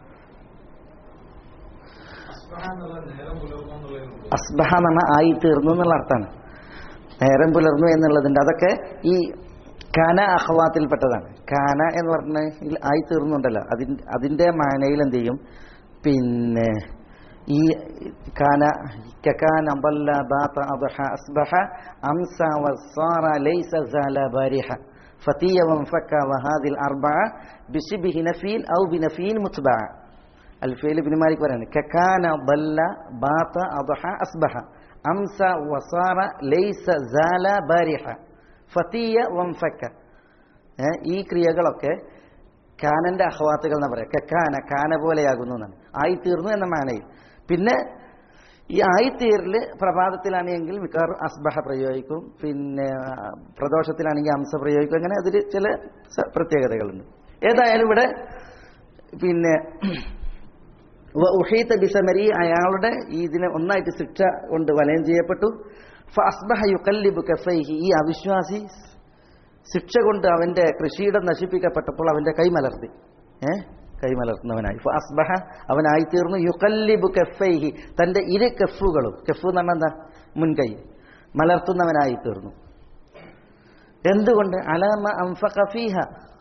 അസ്ബഹ എന്ന് പറഞ്ഞാൽ ആയി തീർന്നു എന്നുള്ള അർത്ഥമാണ് നേരം പുലർന്നു എന്നുള്ളതുണ്ട് അതൊക്കെ ഈ കാന അഹ്വാത്തിൽപ്പെട്ടതാണ് കാന എന്ന് പറഞ്ഞാൽ ആയി തീർന്നുണ്ടല്ലോ അതിൻ്റെ അതിൻ്റെ മാനയിൽ എന്ത് ചെയ്യും പിന്നെ ഈ കാന കകാന ضل بات اضحى اصبح امسى وصار ليس زال بارح فتي وانفك وهذه الاربعه بشبه نفي او بنفي متبع الفعل ابن مالك പറയുന്നത് ككان ضل بات اضحى اصبح امسى وصار ليس زال بارح ഫതീയ വംഫക്ക ഏ, ഈ ക്രിയകളൊക്കെ കാനന്റെ അഹ്വാത്തുകൾ എന്ന് പറയാം കക്കാന കാന പോലെയാകുന്നു എന്നാണ് ആയിത്തീർന്നു എന്ന മാനയിൽ പിന്നെ ഈ ആയിത്തീരല് പ്രഭാതത്തിലാണെങ്കിൽ മിക്കവാറും അസ്ബഹ പ്രയോഗിക്കും പിന്നെ ആ, പ്രദോഷത്തിലാണെങ്കിൽ അംസ പ്രയോഗിക്കും അങ്ങനെ അതിൽ ചില സ- പ്രത്യേകതകളുണ്ട് ഏതായാലും ഇവിടെ പിന്നെ വ ഉഹീത്ത ബിസമരി അയാളുടെ ഈ ഇതിനെ ഒന്നായിട്ട് ശിക്ഷ കൊണ്ട് വലയം ചെയ്യപ്പെട്ടു ഫഅസ്ബഹ യുഖല്ലിബു കഫൈഹി ഈ അവിശ്വാസി ശിക്ഷ കൊണ്ട് അവന്റെ കൃഷിയിടം നശിപ്പിക്കപ്പെട്ടപ്പോൾ അവന്റെ കൈമലർത്തി ഏ കൈമലർത്തുന്നവനായി ഫഅസ്ബഹ അവനായി തീർന്നു യുഖല്ലിബു കഫൈഹി തന്റെ ഇരു കഫുകളും കഫ് എന്ന് പറഞ്ഞാൽ എന്താ മുൻകൈ മലർത്തുന്നവനായി തീർന്നു എന്തുകൊണ്ട് അലാമ അംഫഖ ഫീഹ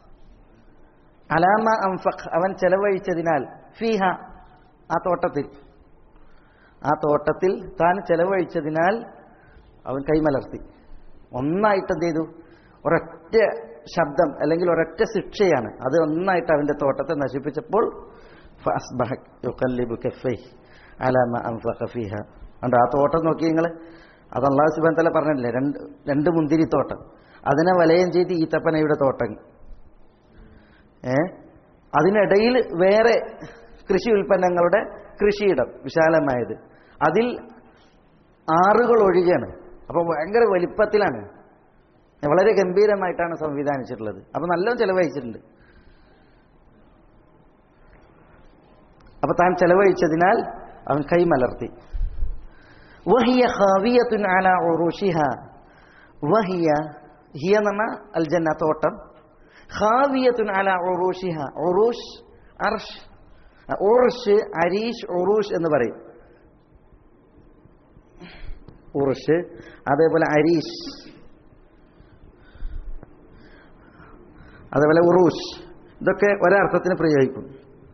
അലാമ അംഫഖ് അവൻ ചെലവഴിച്ചതിനാൽ ഫീഹ ആ തോട്ടത്തിൽ ആ തോട്ടത്തിൽ താൻ ചെലവഴിച്ചതിനാൽ അവൻ കൈമലർത്തി ഒന്നായിട്ട് എന്ത് ചെയ്തു ഒരൊറ്റ ശബ്ദം അല്ലെങ്കിൽ ഒരൊറ്റ ശിക്ഷയാണ് അത് ഒന്നായിട്ട് അവന്റെ തോട്ടത്തെ നശിപ്പിച്ചപ്പോൾ ഫഅസ്ബഹ യുഖല്ലിബു കഫൈഹി അലാ മാ അൻഫഖ ഫീഹ കണ്ടോ ആ തോട്ടം നോക്കി നിങ്ങൾ അത് അള്ളാഹു സുബ്ഹാനഹു തആല പറഞ്ഞില്ലേ രണ്ട് രണ്ട് മുന്തിരി തോട്ടം അതിനെ വലയം ചെയ്ത് ഈത്തപ്പനയുടെ തോട്ടം ഏ അതിനിടയിൽ വേറെ കൃഷി ഉൽപ്പന്നങ്ങളുടെ കൃഷിയിടം വിശാലമായത് അതിൽ ആറുകൾ ഒഴുകയാണ് അപ്പോൾ ഭയങ്കര വലിപ്പത്തിലാണ് വളരെ ഗംഭീരമായിട്ടാണ് സംവിധാനിച്ചിട്ടുള്ളത് അപ്പൊ നല്ലോണം ചെലവഴിച്ചിട്ടുണ്ട് അപ്പൊ താൻ ചെലവഴിച്ചതിനാൽ അവൻ കൈമലർത്തി വഹിയ ഖാവിയത്തുൻ അല ഉറൂഷിഹ വഹിയ ഹിയ എന്ന് പറഞ്ഞാൽ അൽജന്ന തോട്ടം ഖാവിയത്തുൻ അല ഉറൂഷിഹ ഉറൂഷ് അർഷ് ഉറുഷ് അരീഷ് ഉറൂഷ് എന്ന് പറയും ഉറുഷ് അതേപോലെ അരീഷ് അതേപോലെ ഉറൂഷ് ഇതൊക്കെ ഒരർത്ഥത്തിന് പ്രയോഗിക്കും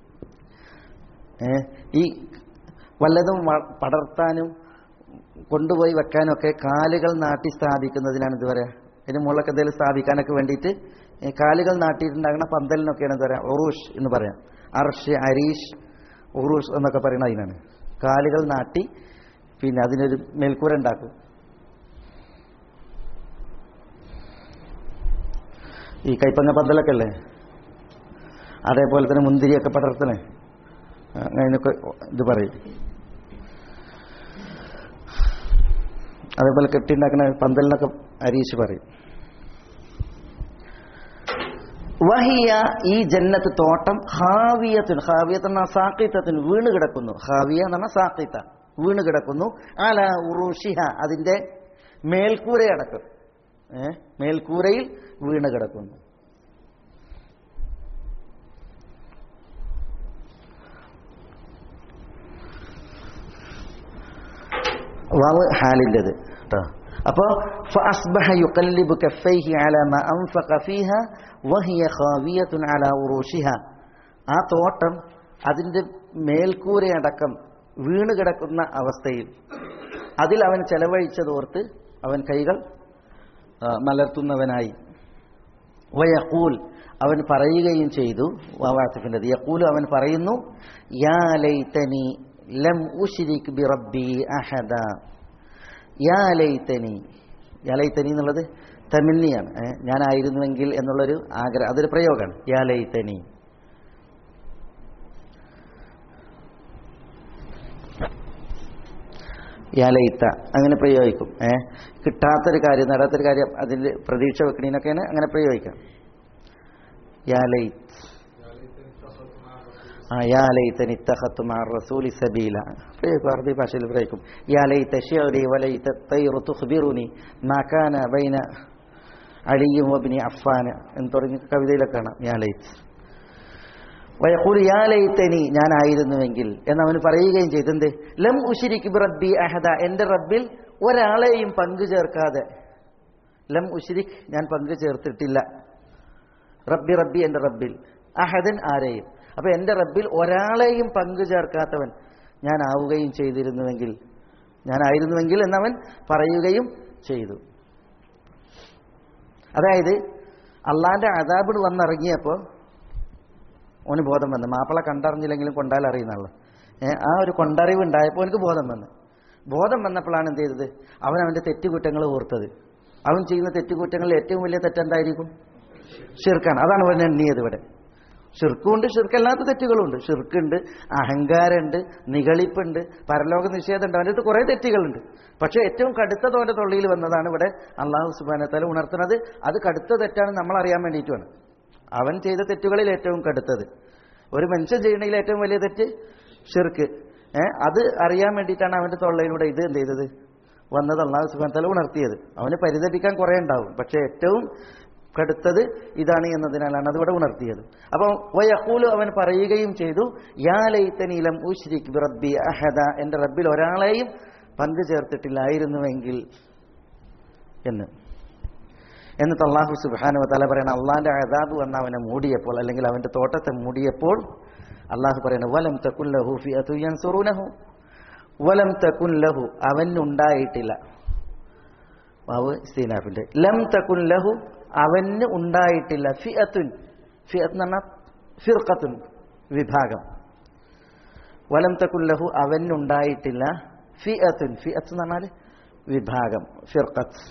ഏ, ഈ വല്ലതും വ- പടർത്താനും കൊണ്ടുപോയി വെക്കാനും ഒക്കെ കാലുകൾ നാട്ടി സ്ഥാപിക്കുന്നതിനാണ് ഇത് പറയാ ഇതിന് മുകളിലൊക്കെ എന്തെങ്കിലും സ്ഥാപിക്കാനൊക്കെ വേണ്ടിയിട്ട് ഈ കാലുകൾ നാട്ടിയിട്ടുണ്ടാകുന്ന പന്തലിനൊക്കെയാണ് എന്താ പറയുക ഉറൂഷ് എന്ന് പറയാം അർഷ് അരീഷ് ഉറൂഷ് എന്നൊക്കെ പറയുന്നത് അതിനാണ് കാലുകൾ നാട്ടി പിന്നെ അതിനൊരു മേൽക്കൂര ഉണ്ടാക്കും ഈ കൈപ്പങ്ങ പന്തലൊക്കെ അല്ലേ അതേപോലെ തന്നെ മുന്തിരിയൊക്കെ പടർത്തണേ അതിനൊക്കെ ഇത് പറയും അതേപോലെ കെട്ടിണ്ടാക്കുന്ന പന്തലിനൊക്കെ അരീഷ് പറയും വഹിയ ഈ ജന്നത്ത് തോട്ടം ഹാവിയത്തിന് ഹാവിയത്തിന് സാക്കിത്തത്തിന് വീണ് കിടക്കുന്നു ഹാവിയ എന്ന് പറഞ്ഞാൽ സാക്കിത്ത വീണ് കിടക്കുന്നു അല ഉറുഷിഹ അതിന്റെ മേൽക്കൂരയടക്കം ഏ മേൽക്കൂരയിൽ വീണ് കിടക്കുന്നു വാവ് ഹാലിൻ്റെത് കേട്ടോ അപ്പോൾ فأصبح يقلب كفيه على ما أنفق فيها وهي خاوية على عروشها ആ തോട്ടം അതിൻ്റെ മേൽക്കൂരയടക്കം വീണ് കിടക്കുന്ന അവസ്ഥയിൽ അതിൽ അവൻ ചെലവഴിച്ചതോർത്ത് അവൻ കൈകൾ ആ, മലർത്തുന്നവനായി വയക്കൂൽ അവൻ പറയുകയും ചെയ്തു വാവാസിഫിൻ്റെത് യക്കൂൽ അവൻ പറയുന്നു യാ ലൈതനി ലം ഉശ്രിക് ബി റബ്ബി അഹദ യാ ലൈതനി യാ ലൈതനി എന്നുള്ളത് തമിന്നിയാണ് ഏ, ഞാനായിരുന്നുവെങ്കിൽ എന്നുള്ളൊരു ആഗ്രഹം അതൊരു പ്രയോഗമാണ് യാ ലൈതനി യാലയിത്ത അങ്ങനെ പ്രയോഗിക്കും ഏ കിട്ടാത്തൊരു കാര്യം നേടാത്തൊരു കാര്യം അതിൽ പ്രതീക്ഷ വെക്കണീനൊക്കെയാണ് അങ്ങനെ പ്രയോഗിക്കാം യാലയിത്ത് ആ യാലയിത്തനി ഇത്തഖത്തു മാ റസൂലി സബീല പ്രയോഗിക്കും അറബി ഭാഷയിൽ പ്രയോഗിക്കും യാലയിത്ത ഷിയറി വലയിത്ത തൈറു തുഖ്ബിറുനി മാ കാന ബൈന അലിയും വബിനി അഫ്ഫാൻ എന്ന് തുടങ്ങി കവിതയിലൊക്കെ കാണാം യാലയിത്ത് വയക്കൂൽ യാലയിത്തനി ഞാനായിരുന്നുവെങ്കിൽ എന്നവന് പറയുകയും ചെയ്തു എന്ത് ലം ഉഷിരിക്ക് റബ്ബി അഹദ എൻ്റെ റബ്ബിൽ ഒരാളെയും പങ്കു ചേർക്കാതെ ലം ഉഷിരിക് ഞാൻ പങ്കു ചേർത്തിട്ടില്ല റബ്ബി റബ്ബി എൻ്റെ റബ്ബിൽ അഹദൻ ആരെയും അപ്പൊ എൻ്റെ റബ്ബിൽ ഒരാളെയും പങ്കു ചേർക്കാത്തവൻ ഞാൻ ആവുകയും ചെയ്തിരുന്നുവെങ്കിൽ ഞാനായിരുന്നുവെങ്കിൽ എന്നവൻ പറയുകയും ചെയ്തു അതായത് അള്ളാന്റെ അതാബിട് വന്നിറങ്ങിയപ്പോൾ ഓന് ബോധം വന്നു മാപ്പിള കണ്ടറിഞ്ഞില്ലെങ്കിലും കൊണ്ടാൽ അറിയുന്നുള്ളു ഏഹ് ആ ഒരു കൊണ്ടറിവ് ഉണ്ടായപ്പോൾ എനിക്ക് ബോധം വന്നു ബോധം വന്നപ്പോഴാണ് എന്ത് ചെയ്തത് അവൻ അവന്റെ തെറ്റുകുറ്റങ്ങൾ ഓർത്തത് അവൻ ചെയ്യുന്ന തെറ്റുകുറ്റങ്ങളിൽ ഏറ്റവും വലിയ തെറ്റെന്തായിരിക്കും ഷിർക്കാണ് അതാണ് അവൻ എണ്ണിയത് ഇവിടെ ഷിർക്കുണ്ട് ഷിർക്കല്ലാത്ത തെറ്റുകളുണ്ട് ഷിർക്കുണ്ട് അഹങ്കാരമുണ്ട് നികളിപ്പുണ്ട് പരലോക നിഷേധമുണ്ട് അവൻ്റെ അടുത്ത് കുറേ തെറ്റുകളുണ്ട് പക്ഷേ ഏറ്റവും കടുത്ത തോൻ്റെ തൊള്ളിയിൽ വന്നതാണ് ഇവിടെ അള്ളാഹു സുബാനത്താല ഉണർത്തുന്നത് അത് കടുത്ത തെറ്റാണ് നമ്മൾ അറിയാൻ വേണ്ടിയിട്ടുമാണ് അവൻ ചെയ്ത തെറ്റുകളിൽ ഏറ്റവും കടുത്തത് ഒരു മനുഷ്യൻ ചെയ്യണതിൽ ഏറ്റവും വലിയ തെറ്റ് ഷിർക്ക് ഏഹ് അത് അറിയാൻ വേണ്ടിയിട്ടാണ് അവന്റെ തൊള്ളയിലൂടെ ഇത് എന്ത് ചെയ്തത് വന്നത് അള്ളാഹു സുബാനത്താല ഉണർത്തിയത് അവന് പരിതപിക്കാൻ കുറേ ഉണ്ടാവും പക്ഷേ ഏറ്റവും കടുത്തത് ഇതാണ് എന്നതിനാലാണ് അതിവിടെ ഉണർത്തിയത് അപ്പം വയക്കൂലു അവൻ പറയുകയും ചെയ്തു യാ ലൈത്തനീലം ഉശ്രിക് റബ്ബി അഹദ എൻ്റെ റബ്ബിൽ ഒരാളെയും പങ്കു ചേർത്തിട്ടില്ലായിരുന്നുവെങ്കിൽ എന്ന് എന്നിട്ട് അള്ളാഹു സുബാനു തല പറയണ അള്ളാന്റെ അതാബ് വന്ന് അവനെ മൂടിയപ്പോൾ അല്ലെങ്കിൽ അവന്റെ തോട്ടത്തെ മൂടിയപ്പോൾ അള്ളാഹു പറയണ വലം തക്കുല്ലഹു ഫിയത്തു യൻസുറൂനഹു വലം തക്കുല്ലഹു അവനുണ്ടായിട്ടില്ല വാവ് സീനാഫിന്റെ ലം തക്കുൻ ലഹു അവന് ഉണ്ടായിട്ടില്ല ഫിയത്തുൻ ഫിയത്ത് എന്ന് പറഞ്ഞാൽ ഫിർഖത്തുൻ വിഭാഗം വലം തക്കുൻ ലഹു അവനുണ്ടായിട്ടില്ല ഫിയത്തുൻ ഫിയത്ത് എന്ന് പറഞ്ഞാൽ വിഭാഗം ഫിർഖത്ത്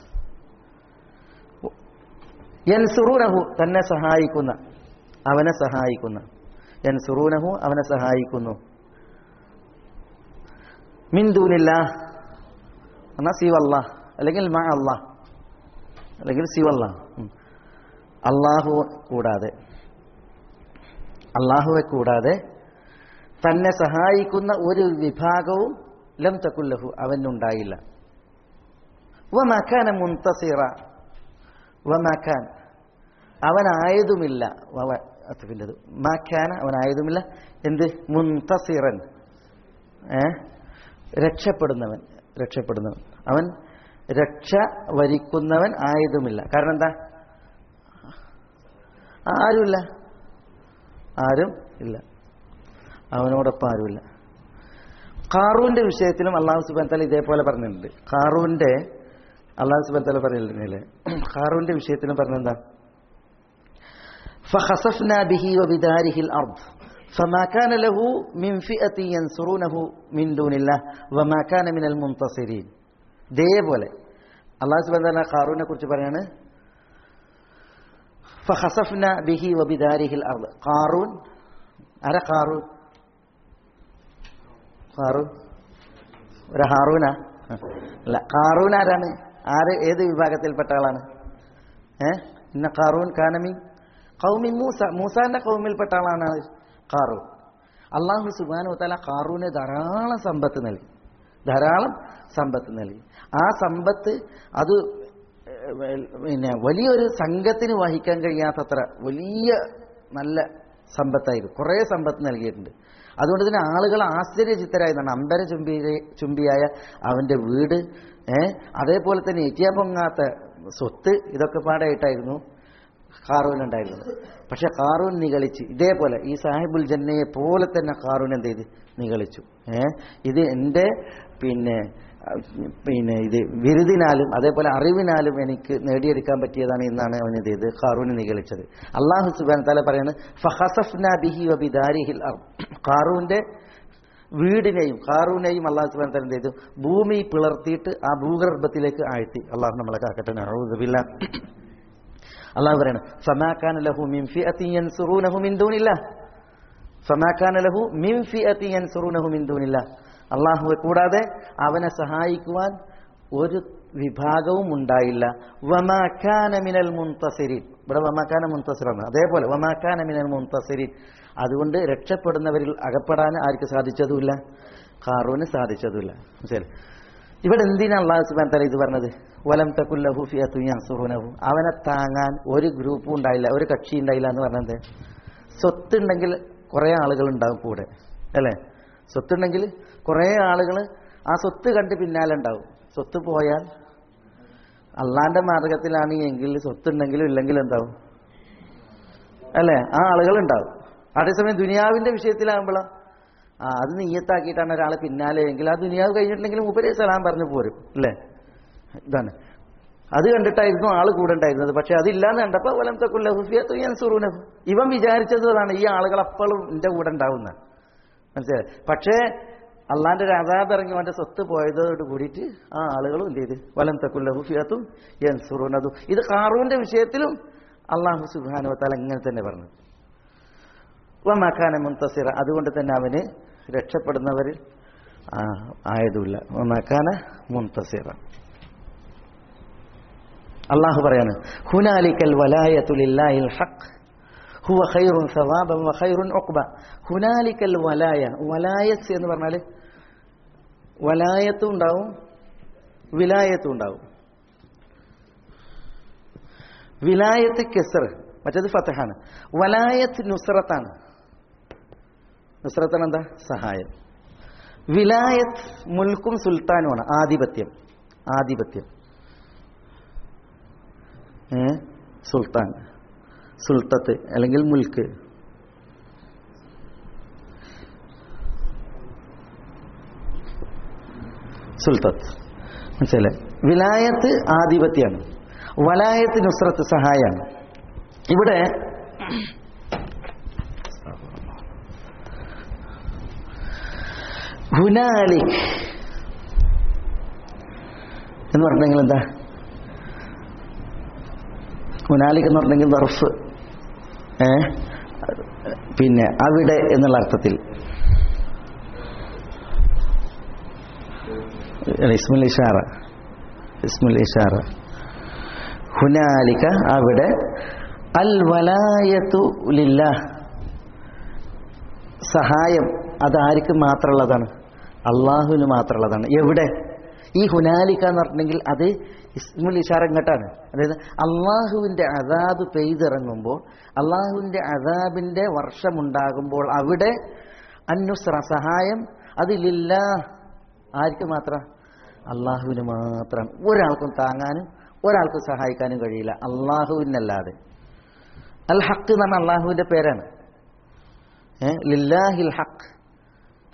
യൻസുറൂനഹു തന്നെ സഹായിക്കുന്ന അവനെ സഹായിക്കുന്ന യൻസുറൂനഹു അവനെ സഹായിക്കുന്നു മിന്ദൂനില്ല എന്നാ സീവല്ല അല്ലെങ്കിൽ മാ അള്ളാഹ് അല്ലെങ്കിൽ സിവല്ല അള്ളാഹു കൂടാതെ അള്ളാഹുവെ കൂടാതെ തന്നെ സഹായിക്കുന്ന ഒരു വിഭാഗവും ലം തക്കുല്ലഹു അവനുണ്ടായില്ല വമഖാന മുന്തസിറ വമഖാൻ അവനായതുമില്ല വവ അത്തഫിൻ്റെത് മാഖാന അവനായതുമില്ല എന്ത് മുന്തസിറൻ ഏ രക്ഷപ്പെടുന്നവൻ രക്ഷപ്പെടുന്നവൻ അവൻ രക്ഷ വരിക്കുന്നവൻ ആയതുമില്ല കാരണം എന്താ ആരുമില്ല ആരും ഇല്ല അവനോടൊപ്പം ആരുമില്ല ഖാറൂന്റെ വിഷയത്തിലും അള്ളാഹു സുബാൻ തല ഇതേപോലെ പറഞ്ഞിട്ടുണ്ട് ഖാറൂന്റെ അള്ളാഹു സുബാൻ തല പറയുന്നില്ലേ ഖാറൂന്റെ വിഷയത്തിന് പറഞ്ഞെന്താ فخسفنا به وبداره الأرض فما كان له من فئة ينصرونه من دون الله وما كان من المنتصرين ഇതേപോലെ അള്ളാഹു സുബാൻ തല ഖാറൂനെ കുറിച്ച് പറയാണ് ഫഹസഫ്ന ബിഹി വബിദാരിഹിൽ അർദ് ഖാറൂൻ ആരാ ഖാറൂൻ ഖാറൂൻ ഒരു ഹാറൂനാ അല്ല ഖാറൂൻ ആരാണ് ആര് ഏത് വിഭാഗത്തിൽപ്പെട്ട ആളാണ് ഏ ഇന്ന ഖാറൂൻ കാനമി കൗമി മൂസ മൂസാന്റെ കൗമിൽപ്പെട്ട ആളാണ് ആര്? ഖാറൂൻ അള്ളാഹു സുബാനു തല ഖാറൂന് ധാരാളം സമ്പത്ത് നൽകി ധാരാളം സമ്പത്ത് നൽകി ആ സമ്പത്ത് അത് ഏഹ്, പിന്നെ വലിയൊരു സംഘത്തിന് വഹിക്കാൻ കഴിയാത്തത്ര വലിയ നല്ല സമ്പത്തായിരുന്നു കുറേ സമ്പത്ത് നൽകിയിട്ടുണ്ട് അതുകൊണ്ട് തന്നെ ആളുകൾ ആശ്ചര്യചിത്തരായതാണ് അമ്പര ചുംബി ചുംബിയായ അവന്റെ വീട് ഏ അതേപോലെ തന്നെ ഏറ്റിയാ പൊങ്ങാത്ത സ്വത്ത് ഇതൊക്കെ പാടായിട്ടായിരുന്നു ഖാറൂൻ ഉണ്ടായിരുന്നത് പക്ഷെ ഖാറൂൻ നിഗളിച്ച് ഇതേപോലെ ഈ സാഹിബുൽ ജന്നയെ പോലെ തന്നെ ഖാറൂൻ എന്ത് ചെയ്ത് നിഗളിച്ചു ഏ ഇത് എൻ്റെ പിന്നെ അഹ് പിന്നെ ഇത് വിരുദിനാലും അതേപോലെ അറിവിനാലും എനിക്ക് നേടിയെടുക്കാൻ പറ്റിയതാണ് എന്നാണ് അവൻ ഇത് ചെയ്ത് ഖാറൂന് നിഗളിച്ചത് അള്ളാഹു സുബാൻ തല പറയുന്നത് ഫഹസഫ്ന ബിഹി വബിദാരിഹിൽ അർദ്. ഖാറൂന്റെ വീടിനെയും ഖാറൂനെയും അള്ളാഹു സുബാൻ തല എന്ത് ചെയ്തു ഭൂമി പിളർത്തിയിട്ട് ആ ഭൂഗർഭത്തിലേക്ക് ആഴ്ത്തി അള്ളാഹു നമ്മളെ കാക്കട്ടെ നഊദുബില്ല അള്ളാഹു പറയണം ഫമാക്കാൻ ലഹു മിൻ ഫിഅത്തിൻ യൻസുറൂനഹു മിൻ ദൂനില്ലാഹ് ഫമാക്കാൻ ലഹു മിൻ ഫിഅത്തിൻ യൻസുറൂനഹു മിൻ ദൂനില്ലാഹ് അള്ളാഹുവെ കൂടാതെ അവനെ സഹായിക്കുവാൻ ഒരു വിഭാഗവും ഉണ്ടായില്ല വമാക്കാന മിനൽ മുൻതസിരീൻ ഇവിടെ വമാക്കാന മുൻതസിറാണ് അതേപോലെ വമാക്കാന മിനൽ മുൻതസിരീൻ അതുകൊണ്ട് രക്ഷപ്പെടുന്നവരിൽ അകപ്പെടാൻ ആർക്ക് സാധിച്ചതുമില്ല ഖാറൂന് സാധിച്ചതുമില്ല ശരി ഇവിടെ എന്തിനാ അള്ളാഹു സുബാൻ തല ഇത് പറഞ്ഞത് വലം തക്കുല്ലഹു ഫിയത്തുഹു അവനെ താങ്ങാൻ ഒരു ഗ്രൂപ്പും ഉണ്ടായില്ല ഒരു കക്ഷി ഉണ്ടായില്ല എന്ന് പറഞ്ഞത് സ്വത്തുണ്ടെങ്കിൽ കുറേ ആളുകൾ ഉണ്ടാവും കൂടെ അല്ലേ സ്വത്തുണ്ടെങ്കിൽ കുറേ ആളുകൾ ആ സ്വത്ത് കണ്ട് പിന്നാലെ ഉണ്ടാവും സ്വത്ത് പോയാൽ അള്ളാന്റെ മാർഗത്തിലാണ് എങ്കിൽ സ്വത്തുണ്ടെങ്കിലും ഇല്ലെങ്കിലും എന്താവും അല്ലേ ആ ആളുകൾ ഉണ്ടാവും അതേസമയം ദുനിയാവിന്റെ വിഷയത്തിലാകുമ്പോഴോ ആ അത് നീയത്താക്കിയിട്ടാണ് ഒരാളെ പിന്നാലെ എങ്കിൽ ആ ദുനിയാവ് കഴിഞ്ഞിട്ടുണ്ടെങ്കിൽ മുപ്പരേ സലാം പറഞ്ഞു പോരും അല്ലേ ഇതാണ് അത് കണ്ടിട്ടായിരുന്നു ആള് കൂടെ ഉണ്ടായിരുന്നത് പക്ഷെ അതില്ലാന്ന് കണ്ടപ്പോ വലം തക്കുല്ലഹുഫിയത്തുറൂനഹു ഇവൻ വിചാരിച്ചത് അതാണ് ഈ ആളുകൾ അപ്പോഴും എന്റെ കൂടെ ഉണ്ടാവുന്ന മനസ്സിലായി പക്ഷേ അള്ളാന്റെ ഒരു അതാബ് ഇറങ്ങി അവന്റെ സ്വത്ത് പോയതോട് കൂടിയിട്ട് ആ ആളുകളും എന്ത് ചെയ്ത് വലം തക്കുല്ലഹുഫിയത്തും യൻസുറൂനതും ഇത് കാറൂന്റെ വിഷയത്തിലും അള്ളാഹു സുബാനുവത്താൽ ഇങ്ങനെ തന്നെ പറഞ്ഞു വമാക്കാന മുന്തസിറ അതുകൊണ്ട് തന്നെ അവന് രക്ഷപ്പെടുന്നവരിൽ ആ, ആയതുമില്ല വമാക്കാന മുന്തസിറ അള്ളാഹു പറയാണ് ഹുനാലിക്കൽ വലായത്തുലില്ലാഹിൽ ഹഖ് ഹുവ ഖൈറുൻ സവാബൻ വ ഖൈറുൻ ഉഖ്ബ ഹുനാലിക്കൽ വലായ വലായത്ത് എന്ന് പറഞ്ഞാൽ വലായത്തും ഉണ്ടാവും വിലായത്തും ഉണ്ടാവും വിലായത്ത് കെസർ മറ്റേത് ഫത്തഹാണ് വലായത്ത് നുസ്രത്താണ് നുസ്രത്താണ് എന്താ സഹായം വിലായത്ത് മുൽക്കും സുൽത്താനുമാണ് ആധിപത്യം ആധിപത്യം ഏ സുൽത്താൻ സുൽത്തത്ത് അല്ലെങ്കിൽ മുൽക്ക് സുൽത്തത്ത് മനസ്സിലെ വിലായത്ത് ആധിപത്യമാണ് വലായത്ത് നുസ്രത്ത് സഹായമാണ് ഇവിടെ ഹുനാലിക് എന്ന് പറഞ്ഞെങ്കിൽ എന്താ ഹുനാലിക് എന്ന് പറഞ്ഞെങ്കിൽ ദർഫ് ഏ പിന്നെ അവിടെ എന്നുള്ള അർത്ഥത്തിൽ ഇസ്മുൽ ഇഷാറ ഇസ്മുൽ ഇഷാറ ഹുനാലിക അവിടെ അൽ വലായത്തു ലില്ലാ സഹായം അത് ആർക്ക് മാത്രമുള്ളതാണ് അള്ളാഹുവിന് മാത്രമുള്ളതാണ് എവിടെ ഈ ഹുനാലിക്ക എന്ന് പറഞ്ഞിട്ടുണ്ടെങ്കിൽ അത് ഇസ്മുൽ ഇഷാറ ഇങ്ങോട്ടാണ് അതായത് അള്ളാഹുവിൻ്റെ അതാബ് പെയ്തിറങ്ങുമ്പോൾ അള്ളാഹുവിൻ്റെ അതാബിൻ്റെ വർഷമുണ്ടാകുമ്പോൾ അവിടെ അന്നുസ്ര സഹായം അതിലില്ല ആർക്ക് മാത്രം അള്ളാഹുവിന് മാത്രം ഒരാൾക്കും താങ്ങാനും ഒരാൾക്കും സഹായിക്കാനും കഴിയില്ല അള്ളാഹുവിനല്ലാതെ അൽ ഹക്ക് എന്ന് പറഞ്ഞാൽ അള്ളാഹുവിൻ്റെ പേരാണ് ഏ ലില്ലാഹിൽ ഹക്ക്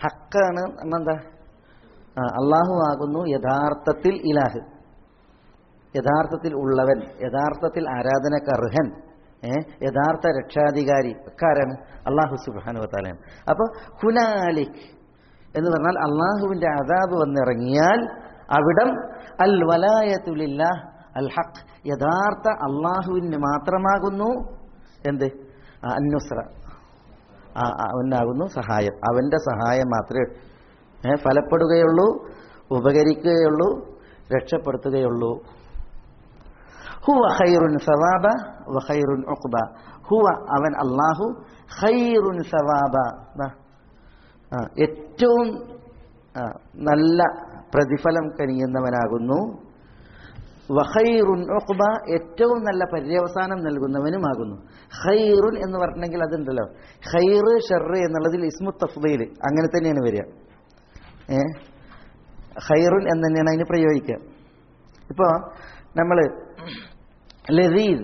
ഹക്കാണ് എന്നെന്താ ആ, അള്ളാഹു ആകുന്നു യഥാർത്ഥത്തിൽ ഇലാഹ് യഥാർത്ഥത്തിൽ ഉള്ളവൻ യഥാർത്ഥത്തിൽ ആരാധനക്ക് അർഹൻ ഏ യഥാർത്ഥ രക്ഷാധികാരി കാരാണ് അള്ളാഹു സുബാനുവത്താലാണ് അപ്പോൾ ഹുനാലിക് എന്ന് പറഞ്ഞാൽ അള്ളാഹുവിന്റെ അതാബ് വന്നിറങ്ങിയാൽ അവിടം അൽ വലായത്തുലില്ല അൽ ഹഖ് യഥാർത്ഥ അള്ളാഹുവിന് മാത്രമാകുന്നു എന്ത് ആ, അന്നുസ്ര ആ, ആ, അവനാകുന്നു സഹായം അവന്റെ സഹായം മാത്രമേ ഏ, ഫലപ്പെടുകയുള്ളൂ ഉപകരിക്കുകയുള്ളൂ രക്ഷപ്പെടുത്തുകയുള്ളൂ ഹുവ ഖൈറുൻ സവാബ വ ഖൈറുൻ ഉഖ്ബ ഹുവ അവൻ അല്ലാഹു ഖൈറുൻ സവാബ ദാ. ആ, ഏറ്റവും ആ, നല്ല പ്രതിഫലം കനിയുന്നവനാകുന്നു വഖൈറുൻ ഉഖ്ബ ഏറ്റവും നല്ല പര്യവസാനം നൽകുന്നവനുമാകുന്നു ഖൈറുൻ എന്ന് പറഞ്ഞെങ്കിൽ അതുണ്ടല്ലോ ഖൈറ് ഷെറ് എന്നുള്ളതിൽ ഇസ്മു തഫ്ദീൽ അങ്ങനെ തന്നെയാണ് വരിക ഏ ഖൈറുൻ എന്ന് തന്നെയാണ് അതിന് പ്രയോഗിക്കുക ഇപ്പോൾ നമ്മൾ ലതീദ്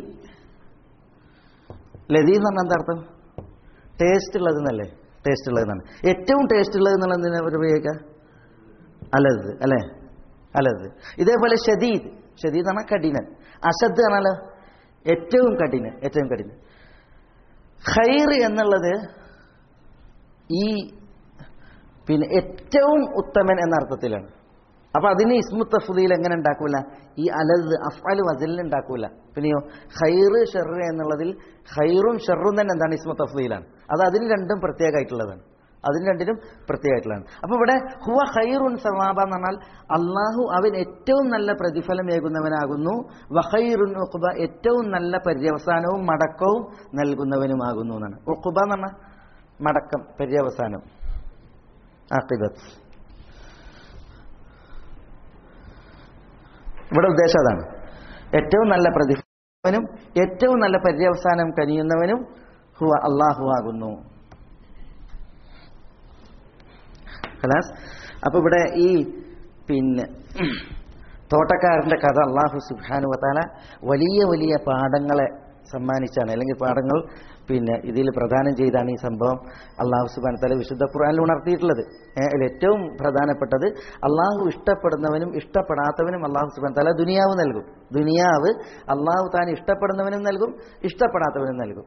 ലതീദ് എന്ന് പറഞ്ഞാൽ എന്താ അർത്ഥം ടേസ്റ്റ് ഉള്ളത് എന്നല്ലേ ടേസ്റ്റ് ഉള്ളത് എന്നാണ് ഏറ്റവും ടേസ്റ്റ് ഉള്ളത് എന്നുള്ള എന്തിനാ ഒരു ഉപയോഗിക്കുക അലത് അല്ലേ അലത് ഇതേപോലെ ഷദീദ് ഷദീദ് ആണ് കഠിനൻ അശദ് ആണല്ലോ ഏറ്റവും കഠിനൻ ഏറ്റവും കഠിനൻ ഖൈർ എന്നുള്ളത് ഈ പിന്നെ ഏറ്റവും ഉത്തമൻ എന്ന അർത്ഥത്തിലാണ് അപ്പൊ അതിന് ഇസ്മു തഫ്ദീൽ എങ്ങനെ ഉണ്ടാക്കൂല ഈ അലത് അഫ്അൽ വസലിൽ ഉണ്ടാക്കൂല പിന്നെയോ ഖൈറ് ഷെറ് എന്നുള്ളതിൽ ഖൈറും ഷെറും തന്നെ എന്താണ് ഇസ്മു തഫ്ദീലാണ് അത് അതിന് രണ്ടും പ്രത്യേകമായിട്ടുള്ളതാണ് അതിന് രണ്ടിനും പ്രത്യേകമായിട്ടുള്ളതാണ് അപ്പൊ ഇവിടെ ഹുവ ഖൈറുൻ സവാബ എന്ന് പറഞ്ഞാൽ അള്ളാഹു അവൻ ഏറ്റവും നല്ല പ്രതിഫലമേകുന്നവനാകുന്നു വഖൈറുൻ ഉഖുബ ഏറ്റവും നല്ല പര്യവസാനവും മടക്കവും നൽകുന്നവനുമാകുന്നു എന്നാണ് ഉഖുബ എന്ന് പറഞ്ഞാൽ മടക്കം പര്യവസാനം ആഖിബത്ത് ഇവിടെ ഉദ്ദേശം അതാണ് ഏറ്റവും നല്ല പ്രതിഫലനും ഏറ്റവും നല്ല പര്യവസാനം കനിയുന്നവനും ഹുവ അള്ളാഹു ആകുന്നു ഖലാസ് അപ്പൊ ഇവിടെ ഈ പിന്നെ തോട്ടക്കാരന്റെ കഥ അള്ളാഹു സുബാനു വത്താല വലിയ വലിയ പാഠങ്ങളെ സമ്മാനിച്ചാണ് അല്ലെങ്കിൽ പാഠങ്ങൾ പിന്നെ ഇതിൽ പ്രദാനം ചെയ്താണ് ഈ സംഭവം അള്ളാഹു സുബാൻ തല വിശുദ്ധ ഖുർആനിൽ ഉണർത്തിയിട്ടുള്ളത് ഏ, അതിൽ ഏറ്റവും പ്രധാനപ്പെട്ടത് അള്ളാഹു ഇഷ്ടപ്പെടുന്നവനും ഇഷ്ടപ്പെടാത്തവനും അള്ളാഹു സുബാൻ തല ദുനിയാവ് നൽകും ദുനിയാവ് അള്ളാഹു താൻ ഇഷ്ടപ്പെടുന്നവനും നൽകും ഇഷ്ടപ്പെടാത്തവനും നൽകും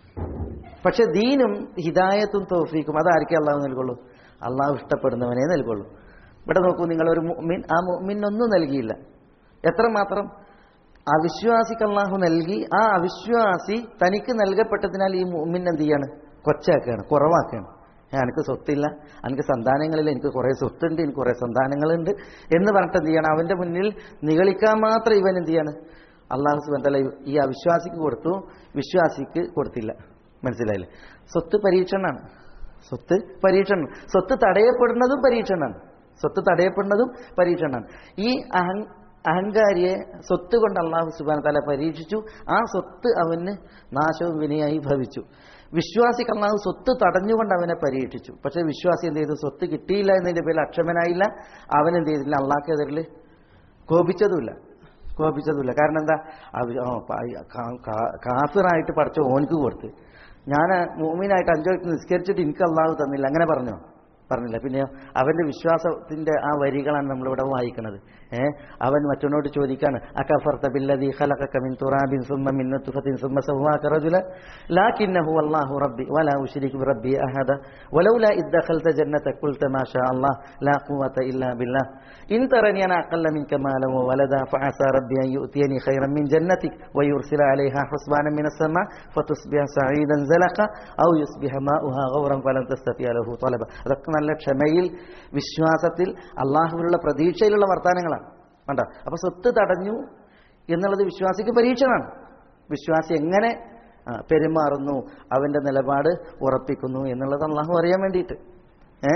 പക്ഷെ ദീനും ഹിദായത്തും തോഫീക്കും അതായിരിക്കും അള്ളാഹു നൽകുള്ളൂ അള്ളാഹു ഇഷ്ടപ്പെടുന്നവനെ നൽകുള്ളൂ ഇവിടെ നോക്കൂ നിങ്ങൾ ഒരു മുഅ്മിൻ ആ മുഅ്മിനൊന്നും നൽകിയില്ല എത്രമാത്രം അവിശ്വാസിക്ക് അള്ളാഹു നൽകി ആ അവിശ്വാസി തനിക്ക് നൽകപ്പെട്ടതിനാൽ ഈ മുഅ്മിൻ എന്ത് ചെയ്യാണ് കൊച്ചാക്കുകയാണ് കുറവാക്കുകയാണ് ഏ, എനിക്ക് സ്വത്തില്ല എനിക്ക് സന്താനങ്ങളില്ല എനിക്ക് കുറേ സ്വത്തുണ്ട് എനിക്ക് കുറേ സന്താനങ്ങളുണ്ട് എന്ന് പറഞ്ഞിട്ട് എന്ത് ചെയ്യണം അവന്റെ മുന്നിൽ നിഗളിക്കാൻ മാത്രം ഇവൻ എന്ത് ചെയ്യാണ് അള്ളാഹു സുബന്ധല ഈ അവിശ്വാസിക്ക് കൊടുത്തു വിശ്വാസിക്ക് കൊടുത്തില്ല മനസ്സിലായില്ലേ സ്വത്ത് പരീക്ഷണമാണ് സ്വത്ത് പരീക്ഷണം സ്വത്ത് തടയപ്പെടുന്നതും പരീക്ഷണമാണ് സ്വത്ത് തടയപ്പെടുന്നതും പരീക്ഷണമാണ് ഈ അഹം അഹങ്കാരിയെ സ്വത്ത് കൊണ്ട് അള്ളാഹു സുബാൻ തല പരീക്ഷിച്ചു ആ സ്വത്ത് അവന് നാശവും വിനയായി ഭവിച്ചു വിശ്വാസിക്ക് അള്ളാഹു സ്വത്ത് തടഞ്ഞുകൊണ്ട് അവനെ പരീക്ഷിച്ചു പക്ഷേ വിശ്വാസി എന്ത് ചെയ്തു സ്വത്ത് കിട്ടിയില്ല എന്നതിന്റെ പേരിൽ അക്ഷമനായില്ല അവൻ എന്ത് ചെയ്തില്ല അള്ളാഹ്ക്കെതിരിൽ കോപിച്ചതുമില്ല കോപിച്ചതുമില്ല കാരണം എന്താ അവ- ആ, പ- കാ- കാ- കാഫിറായിട്ട് പഠിച്ച ഓനിക്ക് കൊടുത്ത് ഞാൻ മൂമിനായിട്ട് അഞ്ചോ വക്ത് നിസ്കരിച്ചിട്ട് എനിക്ക് അള്ളാഹു തന്നില്ല അങ്ങനെ പറഞ്ഞോ പറഞ്ഞില്ല പിന്നെ അവന്റെ വിശ്വാസത്തിന്റെ ആ വരികളാണ് നമ്മളിവിടെ വായിക്കുന്നത് ഏ അവൻ മറ്റൊന്നോട് ചോദിക്കാണ് അകഫർത്ത ബില്ലദീ ഖലഖക മിൻ തുറാബിൻ സുമ്മ മിൻ നത്ഫത്തിൻ സുമ്മ സവ്വാക റജുല ലാകിന്നഹു അല്ലാഹു റബ്ബി വലാ ഉശ്രികു ബിറബ്ബി അഹദ വലൗലാ ഇദ് ദഖൽത ജന്നത ഖുൽത മാ ഷാ അല്ലാഹ് ലാ ഖുവത ഇല്ലാ ബില്ലാഹ് ഇൻ തറനി അന അഖല്ല മിൻക മാലൻ വവലദ ഫഅസى റബ്ബി അൻ യുഅതിയനി ഖൈറൻ മിൻ ജന്നതിക് വയുർസില അലൈഹാ ഹുസ്ബാനൻ മിന السماء فتصبح سعيدا زلقا او يصبح ماؤها غورا فلن تستطيع له طلبا അതൊക്കെ നല്ല ക്ഷമയിൽ വിശ്വാസത്തിൽ അള്ളാഹുവിലുള്ള പ്രതീക്ഷയിലുള്ള വർത്തമാനങ്ങളാണ് കണ്ടോ അപ്പൊ സ്വത്ത് തടഞ്ഞു എന്നുള്ളത് വിശ്വാസിക്ക് പരീക്ഷണമാണ് വിശ്വാസി എങ്ങനെ ആ, പെരുമാറുന്നു അവന്റെ നിലപാട് ഉറപ്പിക്കുന്നു എന്നുള്ളത് അള്ളാഹു അറിയാൻ വേണ്ടിയിട്ട് ഏ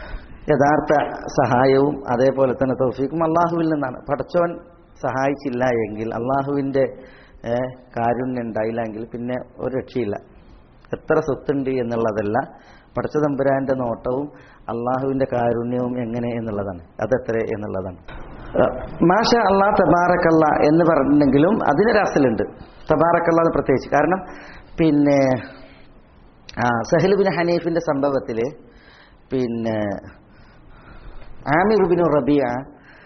യഥാർത്ഥ സഹായവും അതേപോലെ തന്നെ തൗഫീഖും അള്ളാഹുവിൽ നിന്നാണ് പടച്ചോൻ സഹായിച്ചില്ല എങ്കിൽ അള്ളാഹുവിൻ്റെ ഏ, കാരുണ്യം ഉണ്ടായില്ല എങ്കിൽ പിന്നെ ഒരു രക്ഷയില്ല എത്ര സ്വത്തുണ്ട് എന്നുള്ളതല്ല പടച്ച തമ്പുരാന്റെ നോട്ടവും അള്ളാഹുവിന്റെ കാരുണ്യവും എങ്ങനെ എന്നുള്ളതാണ് അതെത്ര എന്നുള്ളതാണ് ഏ, മാഷ അള്ളാ തബാറക്കല്ല എന്ന് പറഞ്ഞെങ്കിലും അതിനൊരു അസലുണ്ട് തബാറക്കല്ല എന്ന് പ്രത്യേകിച്ച് കാരണം പിന്നെ ആ സഹലുബിൻ ഹനീഫിന്റെ സംഭവത്തില് പിന്നെ ആമിറുബിനു റബിയ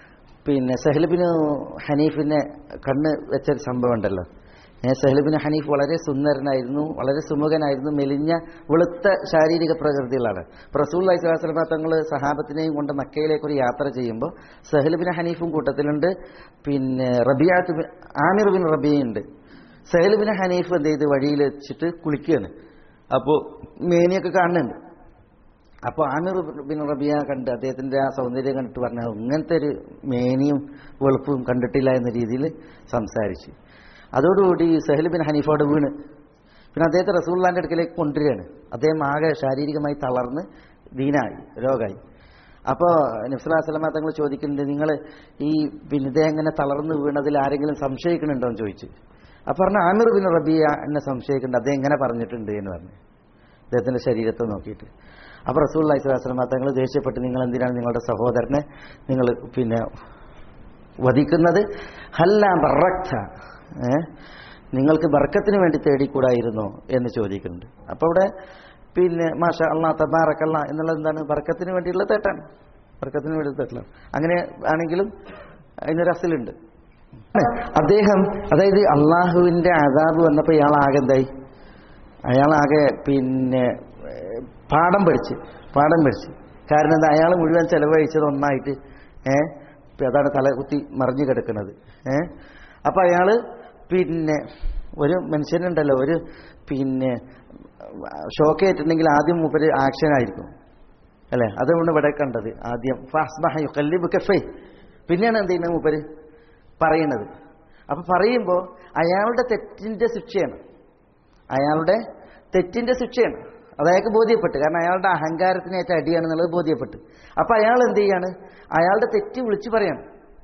പിന്നെ സഹ്ലബിന് ഹനീഫിനെ കണ്ണ് വെച്ചൊരു സംഭവം ഉണ്ടല്ലോ ഏ, സഹ്ലബിന് ഹനീഫ് വളരെ സുന്ദരനായിരുന്നു വളരെ സുമുഖനായിരുന്നു മെലിഞ്ഞ വെളുത്ത ശാരീരിക പ്രകൃതികളാണ് റസൂൽ അലൈഹിസ്ലാമ തങ്ങൾ സഹാബത്തിനെയും കൊണ്ട് മക്കയിലേക്ക് ഒരു യാത്ര ചെയ്യുമ്പോൾ സഹ്ലബിന് ഹനീഫും കൂട്ടത്തിലുണ്ട് പിന്നെ റബിയാത്ത് ബിൻ- ആമിർ ബിൻ റബിയുണ്ട് സഹ്ലബിന് ഹനീഫ് എന്ത് ചെയ്ത് വഴിയിൽ വെച്ചിട്ട് കുളിക്കുകയാണ് അപ്പോൾ മേനിയൊക്കെ കാണുന്നുണ്ട് അപ്പോൾ ആമിർ ബിൻ റബിയ കണ്ട് അദ്ദേഹത്തിന്റെ ആ സൗന്ദര്യം കണ്ടിട്ട് പറഞ്ഞ ഇങ്ങനത്തെ ഒരു മേനിയും വെളുപ്പും കണ്ടിട്ടില്ല എന്ന രീതിയിൽ സംസാരിച്ചു അതോടുകൂടി സഹൽ ബിൻ ഹനീഫോട് വീണ് പിന്നെ അദ്ദേഹത്തെ റസൂള്ളാന്റെ അടുക്കലേക്ക് കൊണ്ടുവരികയാണ് അദ്ദേഹം ആകെ ശാരീരികമായി തളർന്ന് ദീനായി രോഗമായി അപ്പോൾ നബ്സലാസ്ലമ തങ്ങൾ ചോദിക്കുന്നുണ്ട് നിങ്ങൾ ഈ പിന്നെ ഇദ്ദേഹം ഇങ്ങനെ തളർന്ന് വീണതിൽ ആരെങ്കിലും സംശയിക്കുന്നുണ്ടോ എന്ന് ചോദിച്ചു അപ്പോൾ പറഞ്ഞ ആമിർ ബിൻ റബിയ എന്നെ സംശയിക്കുന്നുണ്ട് അദ്ദേഹം ഇങ്ങനെ പറഞ്ഞിട്ടുണ്ട് എന്ന് പറഞ്ഞു അദ്ദേഹത്തിന്റെ ശരീരത്തെ നോക്കിയിട്ട് അപ്പോൾ റസൂൽ അലൈഹിസ്ലാസ്ലമ തങ്ങൾ ദേഷ്യപ്പെട്ട് നിങ്ങൾ എന്തിനാണ് നിങ്ങളുടെ സഹോദരനെ നിങ്ങൾ പിന്നെ വധിക്കുന്നത് ഹല്ല ബറക്ത ഏ നിങ്ങൾക്ക് ബർക്കത്തിന് വേണ്ടി തേടിക്കൂടായിരുന്നോ എന്ന് ചോദിക്കുന്നുണ്ട് അപ്പോൾ ഇവിടെ പിന്നെ മാഷ അള്ളാ തബാറക്കല്ല എന്നുള്ളത് എന്താണ് ബർക്കത്തിന് വേണ്ടിയുള്ള തേട്ടാണ് ബർക്കത്തിന് വേണ്ടി തേട്ടലാണ് അങ്ങനെ ആണെങ്കിലും അതിനൊരു അസലുണ്ട് അദ്ദേഹം അതായത് അള്ളാഹുവിന്റെ അതാബ് വന്നപ്പോൾ ഇയാൾ ആകെ എന്തായി അയാളാകെ പിന്നെ ഏഹ്, പാഠം പഠിച്ച് പാഠം പഠിച്ച് കാരണം എന്താ അയാൾ മുഴുവൻ ചെലവഴിച്ചത് ഒന്നായിട്ട് ഏഹ് അതാണ് തല കുത്തി മറിഞ്ഞു കിടക്കുന്നത് ഏഹ് അപ്പൊ അയാള് പിന്നെ ഒരു മനുഷ്യനുണ്ടല്ലോ ഒരു പിന്നെ ഷോക്ക് ഏറ്റിട്ടുണ്ടെങ്കിൽ ആദ്യം മൂപ്പര് ആക്ഷൻ ആയിരിക്കും അല്ലേ അതുകൊണ്ട് ഇവിടെ കണ്ടത് ആദ്യം ഫാസ്ബഹ യുഖല്ലിബു കഫൈ പിന്നെയാണ് എന്ത് ചെയ്യുന്നത് മൂപ്പര് പറയുന്നത് അപ്പൊ പറയുമ്പോൾ അയാളുടെ തെറ്റിന്റെ ശിക്ഷയാണ് അയാളുടെ തെറ്റിന്റെ ശിക്ഷയാണ് അത് അയാൾക്ക് ബോധ്യപ്പെട്ട് കാരണം അയാളുടെ അഹങ്കാരത്തിനേറ്റ അടിയാണെന്നുള്ളത് ബോധ്യപ്പെട്ട് അപ്പൊ അയാൾ എന്ത് ചെയ്യാണ് അയാളുടെ തെറ്റ് വിളിച്ചു പറയാണ്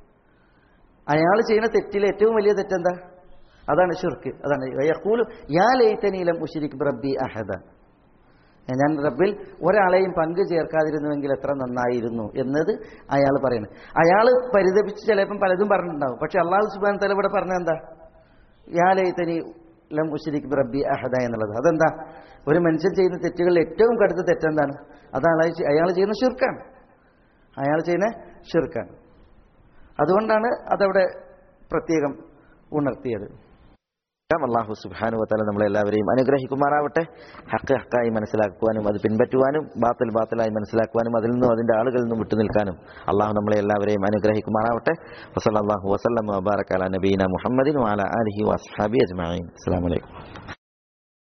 അയാൾ ചെയ്യുന്ന തെറ്റിൽ ഏറ്റവും വലിയ തെറ്റെന്താ അതാണ് ഷിർക്ക് അതാണ് യഖൂലു യാ ലൈതനീലം ഉശ്രിക് റബ്ബി അഹദ ഞാൻ റബ്ബിൽ ഒരാളെയും പങ്കു ചേർക്കാതിരുന്നുവെങ്കിൽ എത്ര നന്നായിരുന്നു എന്നത് അയാൾ പറയുന്നത് അയാൾ പരിതപിച്ച് ചിലപ്പം പലതും പറഞ്ഞിട്ടുണ്ടാവും പക്ഷെ അള്ളാഹു സുബാൻ തല ഇവിടെ പറഞ്ഞ എന്താ യാ ലൈതനി ലം ഉശ്രിക് റബ്ബി അഹദ എന്നുള്ളത് അതെന്താ ഒരു മനുഷ്യൻ ചെയ്യുന്ന തെറ്റുകളിൽ ഏറ്റവും കടുത്ത തെറ്റെന്താണ് അതാണ് അയാൾ- അയാൾ ചെയ്യുന്ന ഷിർക്കാണ് അയാൾ ചെയ്യുന്ന ഷിർക്കാണ് അതുകൊണ്ടാണ് അതവിടെ പ്രത്യേകം ഉണർത്തിയത് അള്ളാഹു സുബാനു വത്താല നമ്മളെല്ലാവരെയും അനുഗ്രഹിക്കുമാറാവട്ടെ ഹക്ക് ഹക്കായി മനസ്സിലാക്കുവാനും അത് പിൻപറ്റുവാനും ബാത്തിൽ ബാത്തിലായി മനസ്സിലാക്കുവാനും അതിൽ നിന്നും അതിന്റെ ആളുകളിൽ നിന്നും വിട്ടുനിൽക്കാനും അള്ളാഹു നമ്മളെ എല്ലാവരെയും അനുഗ്രഹിക്കുമാറാവട്ടെ വസല്ലാഹു വസ്ലം വബാറക്കാല നബീന മുഹമ്മദിൻ വാല അലഹി വസ്ഹാബി അജ്മാൻ അസ്സാം വലൈക്കും